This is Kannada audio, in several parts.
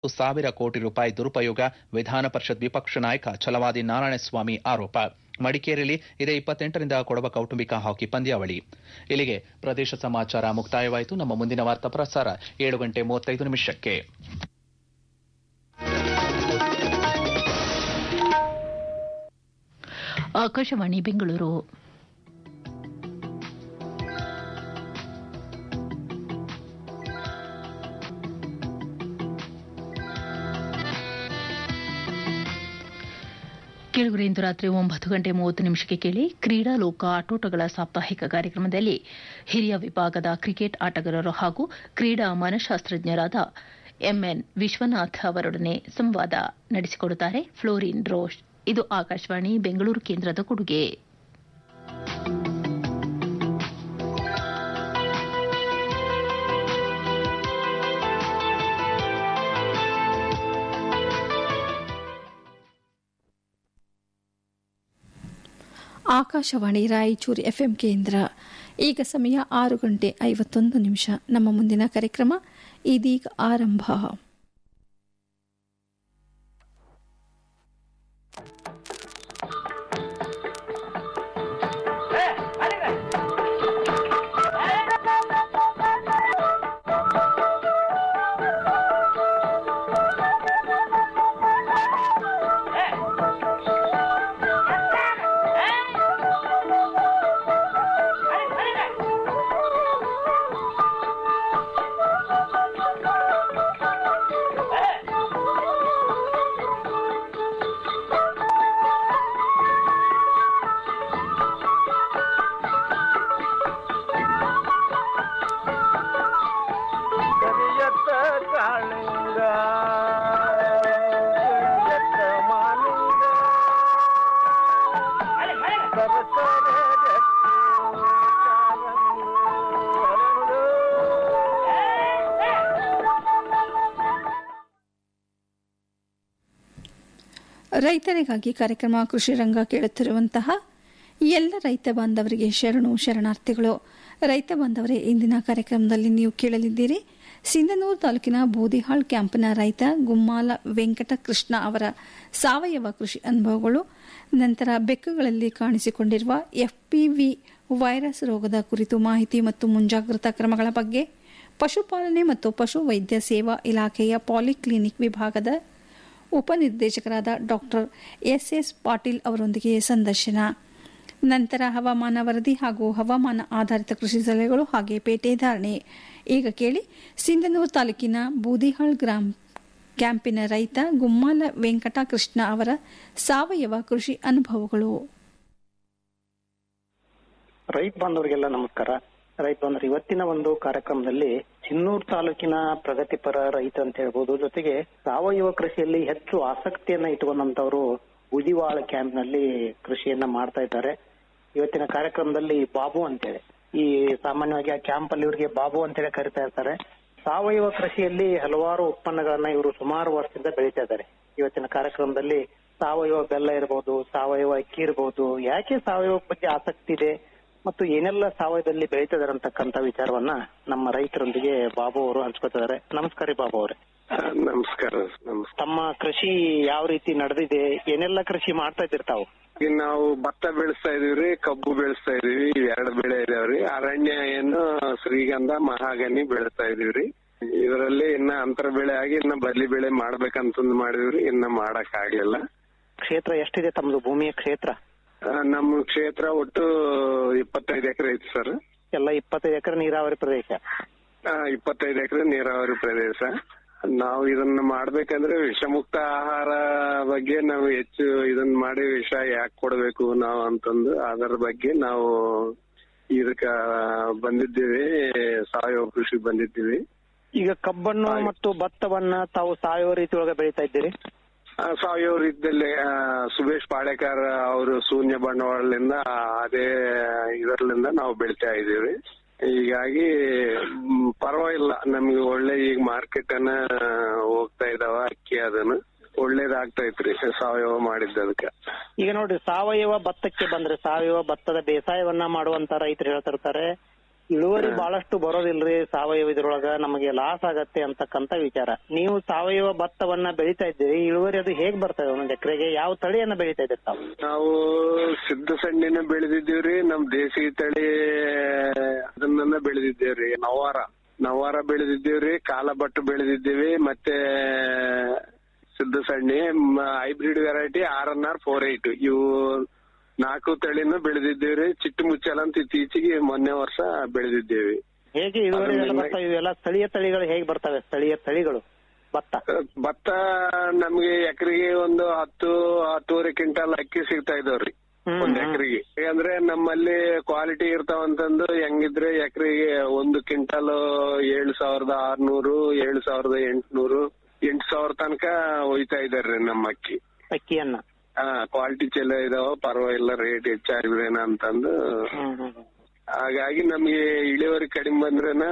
ಸಾವಿರ ಕೋಟಿ ರೂಪಾಯಿ ದುರುಪಯೋಗ ವಿಧಾನ ಪರಿಷತ್ ವಿಪಕ್ಷ ನಾಯಕ ಛಲವಾದಿ ನಾರಾಯಣಸ್ವಾಮಿ ಆರೋಪ ಮಡಿಕೇರಿಯಲ್ಲಿ ಇದೇ ಇಪ್ಪತ್ತೆಂಟರಿಂದ ಕೊಡವ ಕೌಟುಂಬಿಕ ಹಾಕಿ ಪಂದ್ಯಾವಳಿ ಇಲ್ಲಿಗೆ ಪ್ರದೇಶ ಸಮಾಚಾರ ಮುಕ್ತಾಯವಾಯಿತು ನಮ್ಮ ಮುಂದಿನ ವಾರ್ತಾ ಪ್ರಸಾರ ಏಳು ಗಂಟೆ ಮೂವತ್ತೈದು ನಿಮಿಷಕ್ಕೆ ಆಕಾಶವಾಣಿ ಬೆಂಗಳೂರು ಕೇಳುಗರೆ ಇಂದು ರಾತ್ರಿ ಒಂಬತ್ತು ಗಂಟೆ ಮೂವತ್ತು ನಿಮಿಷಕ್ಕೆ ಕೇಳಿ ಕ್ರೀಡಾ ಲೋಕ ಆಟೋಟಗಳ ಸಾಪ್ತಾಹಿಕ ಕಾರ್ಯಕ್ರಮದಲ್ಲಿ ಹಿರಿಯ ವಿಭಾಗದ ಕ್ರಿಕೆಟ್ ಆಟಗಾರರು ಹಾಗೂ ಕ್ರೀಡಾ ಮನಃಶಾಸ್ತ್ರಜ್ಞರಾದ ಎಂಎನ್ ವಿಶ್ವನಾಥ್ ಅವರೊಡನೆ ಸಂವಾದ ನಡೆಸಿಕೊಡುತ್ತಾರೆ ಫ್ಲೋರಿನ್ ರೋಷ್ ಇದು ಆಕಾಶವಾಣಿ ಬೆಂಗಳೂರು ಕೇಂದ್ರದ ಕೊಡುಗೆ ಆಕಾಶವಾಣಿ ರಾಯಚೂರು ಎಫ್ಎಂ ಕೇಂದ್ರ ಈಗ ಸಮಯ ಆರು ಗಂಟೆ ಐವತ್ತೊಂದು ನಿಮಿಷ ನಮ್ಮ ಮುಂದಿನ ಕಾರ್ಯಕ್ರಮ ಇದೀಗ ಆರಂಭ ಕರಿಯತ್ತ ಕಾಳಿಂಗ ಕರಿಯತ್ತ ಮಾಲಿಂಗ ಸರಸರ ಜಟ್ಟಿ ಕಾಲಂದು ಹರಳು. ರೈತರಿಗಾಗಿ ಕಾರ್ಯಕ್ರಮ ಕೃಷಿ ರಂಗ ಕೇಳುತ್ತಿರುವಂತಹ ಎಲ್ಲ ರೈತ ಬಾಂಧವರಿಗೆ ಶರಣು ಶರಣಾರ್ಥಿಗಳು ರೈತ ಬಾಂಧವರೇ ಇಂದಿನ ಕಾರ್ಯಕ್ರಮದಲ್ಲಿ ನೀವು ಕೇಳಲಿದ್ದೀರಿ ಸಿಂಧನೂರು ತಾಲೂಕಿನ ಬೂದಿಹಾಳ್ ಕ್ಯಾಂಪ್ನ ರೈತ ಗುಮ್ಮಾಲ ವೆಂಕಟ ಕೃಷ್ಣ ಅವರ ಸಾವಯವ ಕೃಷಿ ಅನುಭವಗಳು ನಂತರ ಬೆಕ್ಕುಗಳಲ್ಲಿ ಕಾಣಿಸಿಕೊಂಡಿರುವ ಎಫ್ಪಿವಿ ವೈರಸ್ ರೋಗದ ಕುರಿತು ಮಾಹಿತಿ ಮತ್ತು ಮುಂಜಾಗ್ರತಾ ಕ್ರಮಗಳ ಬಗ್ಗೆ ಪಶುಪಾಲನೆ ಮತ್ತು ಪಶು ವೈದ್ಯ ಸೇವಾ ಇಲಾಖೆಯ ಪಾಲಿಕ್ಲಿನಿಕ್ ವಿಭಾಗದ ಉಪನಿರ್ದೇಶಕರಾದ ಡಾಕ್ಟರ್ ಎಸ್ ಎಸ್ ಪಾಟೀಲ್ ಅವರೊಂದಿಗೆ ಸಂದರ್ಶನ ನಂತರ ಹವಾಮಾನ ವರದಿ ಹಾಗೂ ಹವಾಮಾನ ಆಧಾರಿತ ಕೃಷಿ ಸಲಹೆಗಳು ಹಾಗೆ ಪೇಟೆ ಧಾರಣೆ ಈಗ ಕೇಳಿ ಸಿಂಧನೂರು ತಾಲೂಕಿನ ಬೂದಿಹಾಳ್ ಗ್ರಾಮ ಕ್ಯಾಂಪಿನ ರೈತ ಗುಮ್ಮಾಲ ವೆಂಕಟ ಕೃಷ್ಣ ಅವರ ಸಾವಯವ ಕೃಷಿ ಅನುಭವಗಳು ರೈತ ಬಾಂಧವರಿಗೆಲ್ಲ ನಮಸ್ಕಾರ ರೈತ ಬಾಂಧವರು ಇವತ್ತಿನ ಒಂದು ಕಾರ್ಯಕ್ರಮದಲ್ಲಿ ಚಿನ್ನೂರು ತಾಲೂಕಿನ ಪ್ರಗತಿಪರ ರೈತ ಅಂತ ಹೇಳ್ಬೋದು ಜೊತೆಗೆ ಸಾವಯವ ಕೃಷಿಯಲ್ಲಿ ಹೆಚ್ಚು ಆಸಕ್ತಿಯನ್ನ ಇಟ್ಕೊಂಡಂತವರು ಉದಿವಾಳ ಕ್ಯಾಂಪ್ ನಲ್ಲಿ ಕೃಷಿಯನ್ನ ಮಾಡ್ತಾ ಇದ್ದಾರೆ ಇವತ್ತಿನ ಕಾರ್ಯಕ್ರಮದಲ್ಲಿ ಬಾಬು ಅಂತೇಳಿ ಈ ಸಾಮಾನ್ಯವಾಗಿ ಆ ಕ್ಯಾಂಪ್ ಅಲ್ಲಿ ಇವರಿಗೆ ಬಾಬು ಅಂತೇಳಿ ಕರಿತಾ ಇರ್ತಾರೆ ಸಾವಯವ ಕೃಷಿಯಲ್ಲಿ ಹಲವಾರು ಉತ್ಪನ್ನಗಳನ್ನ ಇವರು ಸುಮಾರು ವರ್ಷದಿಂದ ಬೆಳೀತಾ ಇದ್ದಾರೆ ಇವತ್ತಿನ ಕಾರ್ಯಕ್ರಮದಲ್ಲಿ ಸಾವಯವ ಬೆಲ್ಲ ಇರಬಹುದು ಸಾವಯವ ಅಕ್ಕಿ ಇರಬಹುದು ಯಾಕೆ ಸಾವಯವ ಬಗ್ಗೆ ಆಸಕ್ತಿ ಇದೆ ಮತ್ತು ಏನೆಲ್ಲ ಸಾವಯವದಲ್ಲಿ ಬೆಳೀತಿದ್ದಾರೆ ಅಂತಕ್ಕಂತ ವಿಚಾರವನ್ನ ನಮ್ಮ ರೈತರೊಂದಿಗೆ ಬಾಬು ಅವರು ಹಂಚ್ಕೊತಿದ್ದಾರೆ ನಮಸ್ಕಾರ ರೀ ಬಾಬು ಅವರೇ ನಮಸ್ಕಾರ ನಮಸ್ಕಾರ ತಮ್ಮ ಕೃಷಿ ಯಾವ ರೀತಿ ನಡೆದಿದೆ ಏನೆಲ್ಲ ಕೃಷಿ ಮಾಡ್ತಾ ಇದ್ದೀರಿ ತಾವು ಈಗ ನಾವು ಭತ್ತ ಬೆಳೆಸ್ತಾ ಇದೀವ್ರಿ ಕಬ್ಬು ಬೆಳೆಸ್ತಾ ಇದೀವಿ ಇವ್ ಎರಡು ಬೆಳೆ ಇದಾವ್ರಿ ಅರಣ್ಯ ಏನು ಶ್ರೀಗಂಧ ಮಹಾಗನಿ ಬೆಳೆಸ್ತಾ ಇದೀವ್ರಿ ಇದರಲ್ಲಿ ಇನ್ನ ಅಂತರ ಬೆಳೆ ಆಗಿ ಇನ್ನ ಬದಲಿ ಬೆಳೆ ಮಾಡ್ಬೇಕಂತಂದ್ ಮಾಡಿದ್ವಿ ಇನ್ನ ಮಾಡಕ್ ಆಗ್ಲಿಲ್ಲ ಕ್ಷೇತ್ರ ಎಷ್ಟಿದೆ ತಮ್ಮದು ಭೂಮಿಯ ಕ್ಷೇತ್ರ ಆ, ನಮ್ಮ ಕ್ಷೇತ್ರ ಒಟ್ಟು ಇಪ್ಪತ್ತೈದು ಎಕರೆ ಐತಿ ಸರ್ ಎಲ್ಲ ಇಪ್ಪತ್ತೈದು ಎಕರೆ ನೀರಾವರಿ ಪ್ರದೇಶ ಇಪ್ಪತ್ತೈದು ಎಕರೆ ನೀರಾವರಿ ಪ್ರದೇಶ ನಾವು ಇದನ್ನ ಮಾಡ್ಬೇಕಂದ್ರೆ ವಿಷಮುಕ್ತ ಆಹಾರ ಬಗ್ಗೆ ನಾವು ಹೆಚ್ಚು ಇದನ್ನ ಮಾಡಿ ವಿಷ ಯಾಕೆ ಕೊಡ್ಬೇಕು ನಾವು ಅಂತಂದು ಅದರ ಬಗ್ಗೆ ನಾವು ಇದಕ್ಕ ಬಂದಿದ್ದೀವಿ ಸಾವಯವ ಕೃಷಿ ಬಂದಿದ್ದೀವಿ ಈಗ ಕಬ್ಬನ್ನು ಹಾಗೆ. ಮತ್ತು ಭತ್ತವನ್ನ ತಾವು ಸಾವಯವ ರೀತಿ ಒಳಗೆ ಬೆಳೀತಾ ಇದ್ದೀರಿ ಆ, ಸಾವಯವ ರೀತಿಯಲ್ಲಿ ಆ, ಸುಬೇಶ್ ಪಾಡೇಕರ್ ಅವರು ಶೂನ್ಯ ಬಂಡವಾಳದಿಂದ ಅದೇ ಇದರ್ಲಿಂದ ನಾವು ಬೆಳಿತಾ ಇದ್ದೀವಿ ಹೀಗಾಗಿ ಮ್, ಪರವಾಗಿಲ್ಲ ನಮ್ಗೆ ಒಳ್ಳೆ ಈಗ ಮಾರ್ಕೆಟ್ ಅನ್ನ ಹೋಗ್ತಾ ಇದಾವ ಅಕ್ಕಿ ಅದನ್ನು ಒಳ್ಳೇದಾಗ್ತಾ ಇತ್ರಿ ಸಾವಯವ ಮಾಡಿದ್ದದಕ್ಕೆ ಈಗ ನೋಡಿ ಸಾವಯವ ಭತ್ತಕ್ಕೆ ಬಂದ್ರೆ ಸಾವಯವ ಭತ್ತದ ಬೇಸಾಯವನ್ನ ಮಾಡುವಂತ ರೈತರು ಹೇಳ್ತಿರ್ತಾರೆ ಇಳುವರಿ ಬಹಳಷ್ಟು ಬರೋದಿಲ್ರಿ ಸಾವಯವ ಇದ್ರೊಳಗ ನಮಗೆ ಲಾಸ್ ಆಗತ್ತೆ ಅಂತಕ್ಕಂತ ವಿಚಾರ ನೀವು ಸಾವಯವ ಭತ್ತವನ್ನ ಬೆಳಿತಾ ಇದ್ದೀರಿ ಇಳುವರಿ ಅದು ಹೇಗ್ ಬರ್ತದೆ ಒಂದೊಂದು ಎಕರೆಗೆ ಯಾವ ತಳಿಯನ್ನ ಬೆಳಿತಾ ಇದ್ದೀರಿ ತಾವು ನಾವು ಸಿದ್ಧ ಸಣ್ಣಿನ ಬೆಳೆದಿದ್ದೀವ್ರಿ ನಮ್ ದೇಸಿ ತಳಿ ಅದನ್ನ ಬೆಳೆದಿದ್ದೇವ್ರಿ ನವಾರ ನವಾರ ಬೆಳೆದಿದ್ದೀವ್ರಿ ಕಾಲಬಟ್ಟು ಬೆಳೆದಿದ್ದೀವಿ ಮತ್ತೆ ಸಿದ್ಧ ಸಣ್ಣಿ hybrid variety R N R four eight ಇವು ನಾಲ್ಕು ತಳಿನ ಬೆಳೆದಿದ್ದೀವ್ರಿ ಚಿಟ್ಟು ಮುಚ್ಚಲ ಅಂತ ಇತ್ತೀಚೆಗೆ ಮೊನ್ನೆ ವರ್ಷ ಬೆಳೆದಿದ್ದೇವೆ ಹೇಗೆ ಇಳುವರಿ ಎಲ್ಲ ಅದನ್ನ- ಬರ್ತಾವೆ ಇವೆಲ್ಲ ಸ್ಥಳೀಯ ತಳಿಗಳು ಹೇಗ್ ಬರ್ತವೆ ಸ್ಥಳೀಯ ತಳಿಗಳು ಭತ್ತ ಭತ್ತ ನಮ್ಗೆ ಎಕರೆಗೆ ಒಂದು ಹತ್ತು ಹತ್ತುವರೆ ಕ್ವಿಂಟಲ್ ಅಕ್ಕಿ ಸಿಗ್ತಾ ಇದಾವ್ರಿ ಹ್ಮ್, ಒಂದ್ ಹ್ಮ್. ಎಕರೆಗೆ ಅಂದ್ರೆ ನಮ್ಮಲ್ಲಿ ಕ್ವಾಲಿಟಿ ಇರ್ತಾವಂತಂದು ಹೆಂಗಿದ್ರೆ ಎಕರೆಗೆ ಒಂದು ಕ್ವಿಂಟಲ್ ಏಳು ಸಾವಿರದ ಆರ್ನೂರು ಏಳು ಸಾವಿರದ ಎಂಟ್ನೂರು ಎಂಟು ಸಾವಿರ ತನಕ ಒಯ್ತಾ ಇದಾರೆ ನಮ್ಮ ಅಕ್ಕಿ ಅಕ್ಕಿಯನ್ನ ಹಾ ಕ್ವಾಲಿಟಿ ಚಲೋ ಇದಾವ ಪರವಾಗಿಲ್ಲ ರೇಟ್ ಹೆಚ್ಚಾಗಿದ್ರೇನ ಅಂತಂದು ಹ್ಮ್ ಹ್ಮ್ ಹ್ಮ್. ಹಾಗಾಗಿ ನಮ್ಗೆ ಇಳುವರಿ ಕಡಿಮೆ ಬಂದ್ರೇನ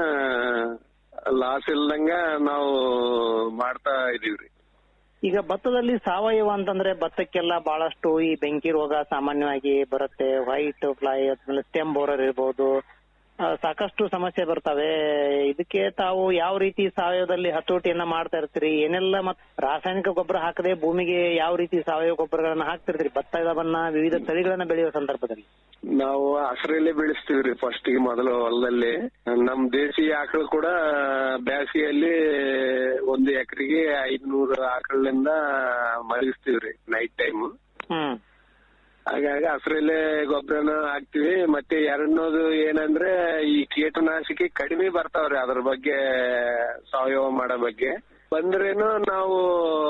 ಲಾಸ್ ಇಲ್ದಂಗ ನಾವು ಮಾಡ್ತಾ ಇದೀವ್ರಿ ಈಗ ಭತ್ತದಲ್ಲಿ ಸಾವಯವ ಅಂತಂದ್ರೆ ಭತ್ತಕ್ಕೆಲ್ಲ ಬಹಳಷ್ಟು ಈ ಬೆಂಕಿ ರೋಗ ಸಾಮಾನ್ಯವಾಗಿ ಬರುತ್ತೆ ವೈಟ್ ಫ್ಲೈ ಆದ್ಮೇಲೆ ಸ್ಟೆಮ್ ಬೋರರ್ ಇರ್ಬೋದು ಆ, ಸಾಕಷ್ಟು ಸಮಸ್ಯೆ ಬರ್ತವೆ ಇದಕ್ಕೆ ತಾವು ಯಾವ ರೀತಿ ಸಾವಯವದಲ್ಲಿ ಹತೋಟಿಯನ್ನ ಮಾಡ್ತಾ ಇರ್ತೀರಿ ಏನೆಲ್ಲ ಮತ್ ರಾಸಾಯನಿಕ ಗೊಬ್ಬರ ಹಾಕದೆ ಭೂಮಿಗೆ ಯಾವ ರೀತಿ ಸಾವಯವ ಗೊಬ್ಬರಗಳನ್ನ ಹಾಕ್ತಿರ್ತೀರಿ ಭತ್ತವನ್ನ ವಿವಿಧ ತಳಿಗಳನ್ನ ಬೆಳೆಯುವ ಸಂದರ್ಭದಲ್ಲಿ ನಾವು ಹಸಿರಲ್ಲೇ ಬೆಳೆಸ್ತೀವ್ರಿ ಫಸ್ಟ್ ಗೆ ಮೊದಲು ಹೊಲದಲ್ಲಿ ನಮ್ ದೇಸಿ ಆಕಳು ಕೂಡ ಬ್ಯಾಸಿಗೆಯಲ್ಲಿ ಒಂದು ಎಕರೆಗೆ ಐದ್ನೂರು ಆಕಳಿಂದ ಮಲಗಿಸ್ತೀವ್ರಿ ನೈಟ್ ಟೈಮ್ ಹ್ಮ್ ಹಾಗಾಗಿ ಹಸಿರಲ್ಲೇ ಗೊಬ್ಬರನ ಹಾಕ್ತಿವಿ ಮತ್ತೆ ಎರಡನೇದು ಏನಂದ್ರೆ ಈ ಕೀಟನಾಶಕಿ ಕಡಿಮೆ ಬರ್ತಾವ್ರಿ ಅದ್ರ ಬಗ್ಗೆ ಸಾವಯವ ಮಾಡೋ ಬಗ್ಗೆ ಬಂದ್ರೇನು ನಾವು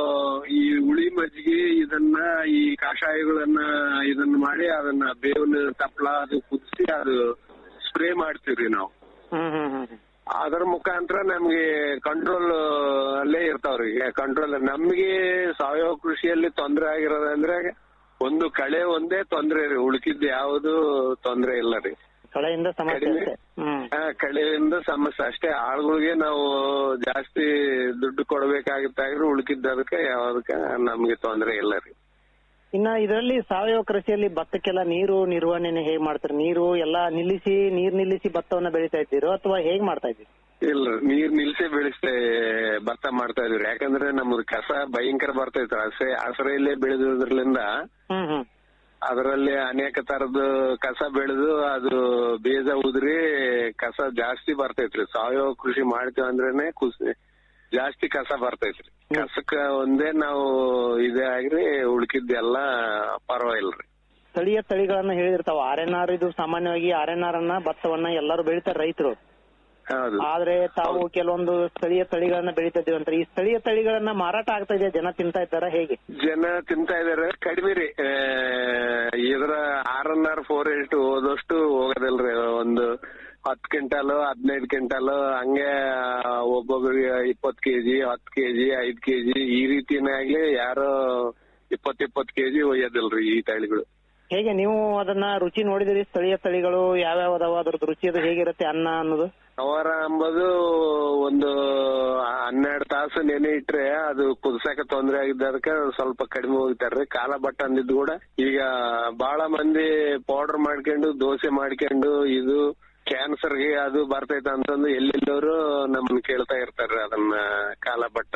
ಈ ಹುಳಿ ಮಜ್ಜಿಗೆ ಇದನ್ನ ಈ ಕಷಾಯಗಳನ್ನ ಇದನ್ನ ಮಾಡಿ ಅದನ್ನ ಬೇವಿನ ತಪ್ಪಲ ಅದು ಕುದಿಸಿ ಅದು ಸ್ಪ್ರೇ ಮಾಡ್ತೀವ್ರಿ ನಾವು ಹ್ಮ್ ಹ್ಮ್ ಹ್ಮ್ ಹ್ಮ್. ಅದರ ಮುಖಾಂತರ ನಮ್ಗೆ ಕಂಟ್ರೋಲ್ ಅಲ್ಲೇ ಇರ್ತಾವ್ರಿ ಕಂಟ್ರೋಲ್ ನಮ್ಗೆ ಸಾವಯವ ಕೃಷಿಯಲ್ಲಿ ತೊಂದರೆ ಆಗಿರೋದಂದ್ರೆ ಒಂದು ಕಳೆ ಒಂದೇ ತೊಂದ್ರೆ ರೀ ಉಳ್ಕಿದ್ ಯಾವುದು ತೊಂದ್ರೆ ಇಲ್ಲ ರೀ ಕಳೆಯಿಂದ ಸಮಸ್ಯೆ ಕಡಿಮೆ. ಅಷ್ಟೇ ಹ್ಮ್ ಆ, ಕಳೆಯಿಂದ ಸಮಸ್ಯೆ ಅಷ್ಟೇ ಆಳುಗಳಿಗೆ ನಾವು ಜಾಸ್ತಿ ದುಡ್ಡು ಕೊಡ್ಬೇಕಾಗಿತ್ತಾಗ್ರೆ ಉಳ್ಕಿದ್ದ ಅದಕ್ಕೆ ಯಾವ್ದಕ್ಕ ನಮ್ಗೆ ತೊಂದ್ರೆ ಇಲ್ಲ ರೀ ಇನ್ನ ಇದರಲ್ಲಿ ಸಾವಯವ ಕೃಷಿಯಲ್ಲಿ ಭತ್ತಕ್ಕೆಲ್ಲ ನೀರು ನಿರ್ವಹಣೆ ಹೇಗ್ ಮಾಡ್ತಾರೆ ನೀರು ಎಲ್ಲಾ ನಿಲ್ಲಿಸಿ ನೀರ್ ನಿಲ್ಲಿಸಿ ಭತ್ತವನ್ನ ಬೆಳಿತಾ ಇದ್ದೀರೋ ಅಥವಾ ಹೇಗ್ ಮಾಡ್ತಾ ಇದ್ದೀರಿ ಇಲ್ಲ ನೀರ್ ನಿಲ್ಸೆ ಬೆಳೆಸ್ತೇ ಭತ್ತ ಮಾಡ್ತಾ ಇದ್ವಿ ಯಾಕಂದ್ರೆ ನಮ್ದು ಕಸ ಭಯಂಕರ ಬರ್ತೈತೆ ಹಸೆ ಹಸರೆಲ್ಲೇ ಬೆಳೆದ್ರಿಂದ ಹ್ಮ್ ಹ್ಮ್ ಅದರಲ್ಲಿ ಅನೇಕ ತರದ ಕಸ ಬೆಳೆದು ಅದು ಬೀಜ ಉದುರಿ ಕಸ ಜಾಸ್ತಿ ಬರ್ತೈತ್ರಿ ಸಾವಯವ ಕೃಷಿ ಮಾಡ್ತೀವಿ ಅಂದ್ರೇನೆ ಖುಷಿ ಜಾಸ್ತಿ ಕಸ ಬರ್ತೈತ್ರಿ ಕಸಕ್ಕ ಒಂದೇ ನಾವು ಇದೇ ಆಗ್ರಿ ಉಳ್ಕಿದ್ದೆಲ್ಲ ಪರವಾಗಿಲ್ರಿ ಸ್ಥಳೀಯ ತಳಿಗಳನ್ನ ಹೇಳಿರ್ತಾವ ಆರ್ ಎನ್ ಆರ್ ಇದು ಸಾಮಾನ್ಯವಾಗಿ ಆರ್ ಎನ್ ಆರ್ ಅನ್ನ ಭತ್ತವನ್ನ ಎಲ್ಲರೂ ಬೆಳಿತಾರೆ ರೈತರು ಹೌದು ಆದ್ರೆ ತಾವು ಕೆಲವೊಂದು ಸ್ಥಳೀಯ ತಳಿಗಳನ್ನ ಬೆಳಿತಾ ಇದೀವಿ ಅಂತಾರೆ ಈ ಸ್ಥಳೀಯ ತಳಿಗಳನ್ನ ಮಾರಾಟ ಆಗ್ತಾ ಇದೆ ಜನ ತಿಂತಾ ಇದ್ದಾರ ಹೇಗೆ ಜನ ತಿಂತಾ ಇದಾರೆ ಕಡಿಮೆ ರೀ ಆ, ಇದ್ರ R N R four eight ಹೋದಷ್ಟು ಹೋಗೋದಿಲ್ರಿ ಒಂದು ಹತ್ತು ಕ್ವಿಂಟಲ್ ಹದಿನೈದು ಕ್ವಿಂಟಲ್ ಹಂಗೆ ಒಬ್ಬೊಬ್ರಿಗೆ ಇಪ್ಪತ್ತು ಕೆಜಿ ಹತ್ತು ಕೆಜಿ ಐದ್ ಕೆಜಿ ಈ ರೀತಿನಾಗ್ಲಿ ಯಾರು ಇಪ್ಪತ್ ಇಪ್ಪತ್ ಕೆಜಿ ಒಯ್ಯೋದಿಲ್ರಿ ಈ ತಳಿಗಳು ಹೇಗೆ ನೀವು ಅದನ್ನ ರುಚಿ ನೋಡಿದಿರಿ ಸ್ಥಳೀಯ ತಳಿಗಳು ಯಾವ್ಯಾವ ಅದಾವ ಅದ್ರದ್ದು ರುಚಿ ಅದು ಹೇಗಿರುತ್ತೆ ಅನ್ನ ಅನ್ನೋದು ಅವರ ಅಂಬದು ಒಂದು ಹನ್ನೆರಡು ತಾಸು ನೆನೆ ಇಟ್ರೆ ಅದು ಕುದಿಸಕ ತೊಂದ್ರೆ ಆಗಿದ್ದದಕ್ಕೆ ಸ್ವಲ್ಪ ಕಡಿಮೆ ಹೋಗ್ತಾರ್ರಿ ಕಾಲ ಬಟ್ಟ ಅಂದಿದ್ದು ಕೂಡ ಈಗ ಬಹಳ ಮಂದಿ ಪೌಡರ್ ಮಾಡ್ಕೊಂಡು ದೋಸೆ ಮಾಡ್ಕೊಂಡು ಇದು ಕ್ಯಾನ್ಸರ್ಗೆ ಅದು ಬರ್ತೈತೆ ಅಂತಂದು ಎಲ್ಲೆಲ್ಲವರು ನಮ್ಮನ್ನ ಕೇಳ್ತಾ ಇರ್ತಾರ್ರಿ ಅದನ್ನ ಕಾಲ ಬಟ್ಟ